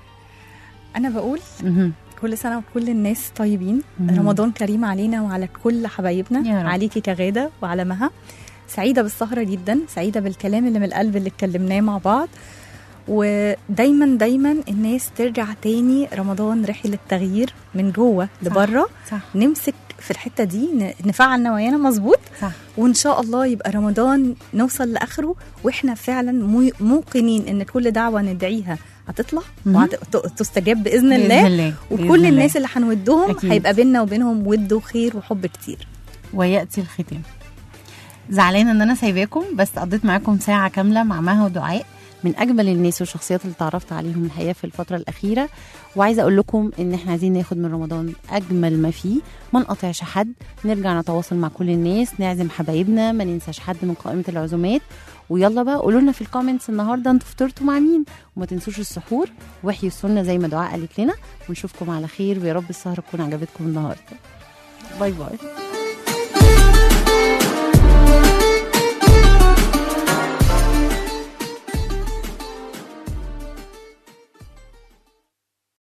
انا بقول مهم. كل سنه وكل الناس طيبين مم. رمضان كريم علينا وعلى كل حبايبنا يا رب. عليكي كغاده وعلى مها سعيده بالسهره جدا سعيده بالكلام اللي من القلب اللي اتكلمناه مع بعض ودايما دايما الناس ترجع تاني رمضان رحله تغيير من جوه لبره صح نمسك في الحته دي ن- نفعل نوايانا مظبوط صح وان شاء الله يبقى رمضان نوصل لاخره واحنا فعلا مو- موقنين ان كل دعوه ندعيها هتطلع مهم. وتستجاب باذن الله بإذن الله بإذن وكل الله. الناس اللي هنودهم أكيد. هيبقى بينا وبينهم ود وخير وحب كتير وياتي الختام زعلانه ان انا سايباكم بس قضيت معاكم ساعه كامله مع مها ودعاء من اجمل الناس والشخصيات اللي تعرفت عليهم الحقيقه في الفتره الاخيره وعايزه اقول لكم ان احنا عايزين ناخد من رمضان اجمل ما فيه ما نقطعش حد نرجع نتواصل مع كل الناس نعزم حبايبنا ما ننساش حد من قائمه العزومات ويلا بقى قولوا لنا في الكومنتس النهارده انتوا فطرتوا مع مين وما تنسوش السحور واحيوا السنه زي ما دعاء قالت لنا ونشوفكم على خير ويا رب السهره تكون عجبتكم النهارده باي باي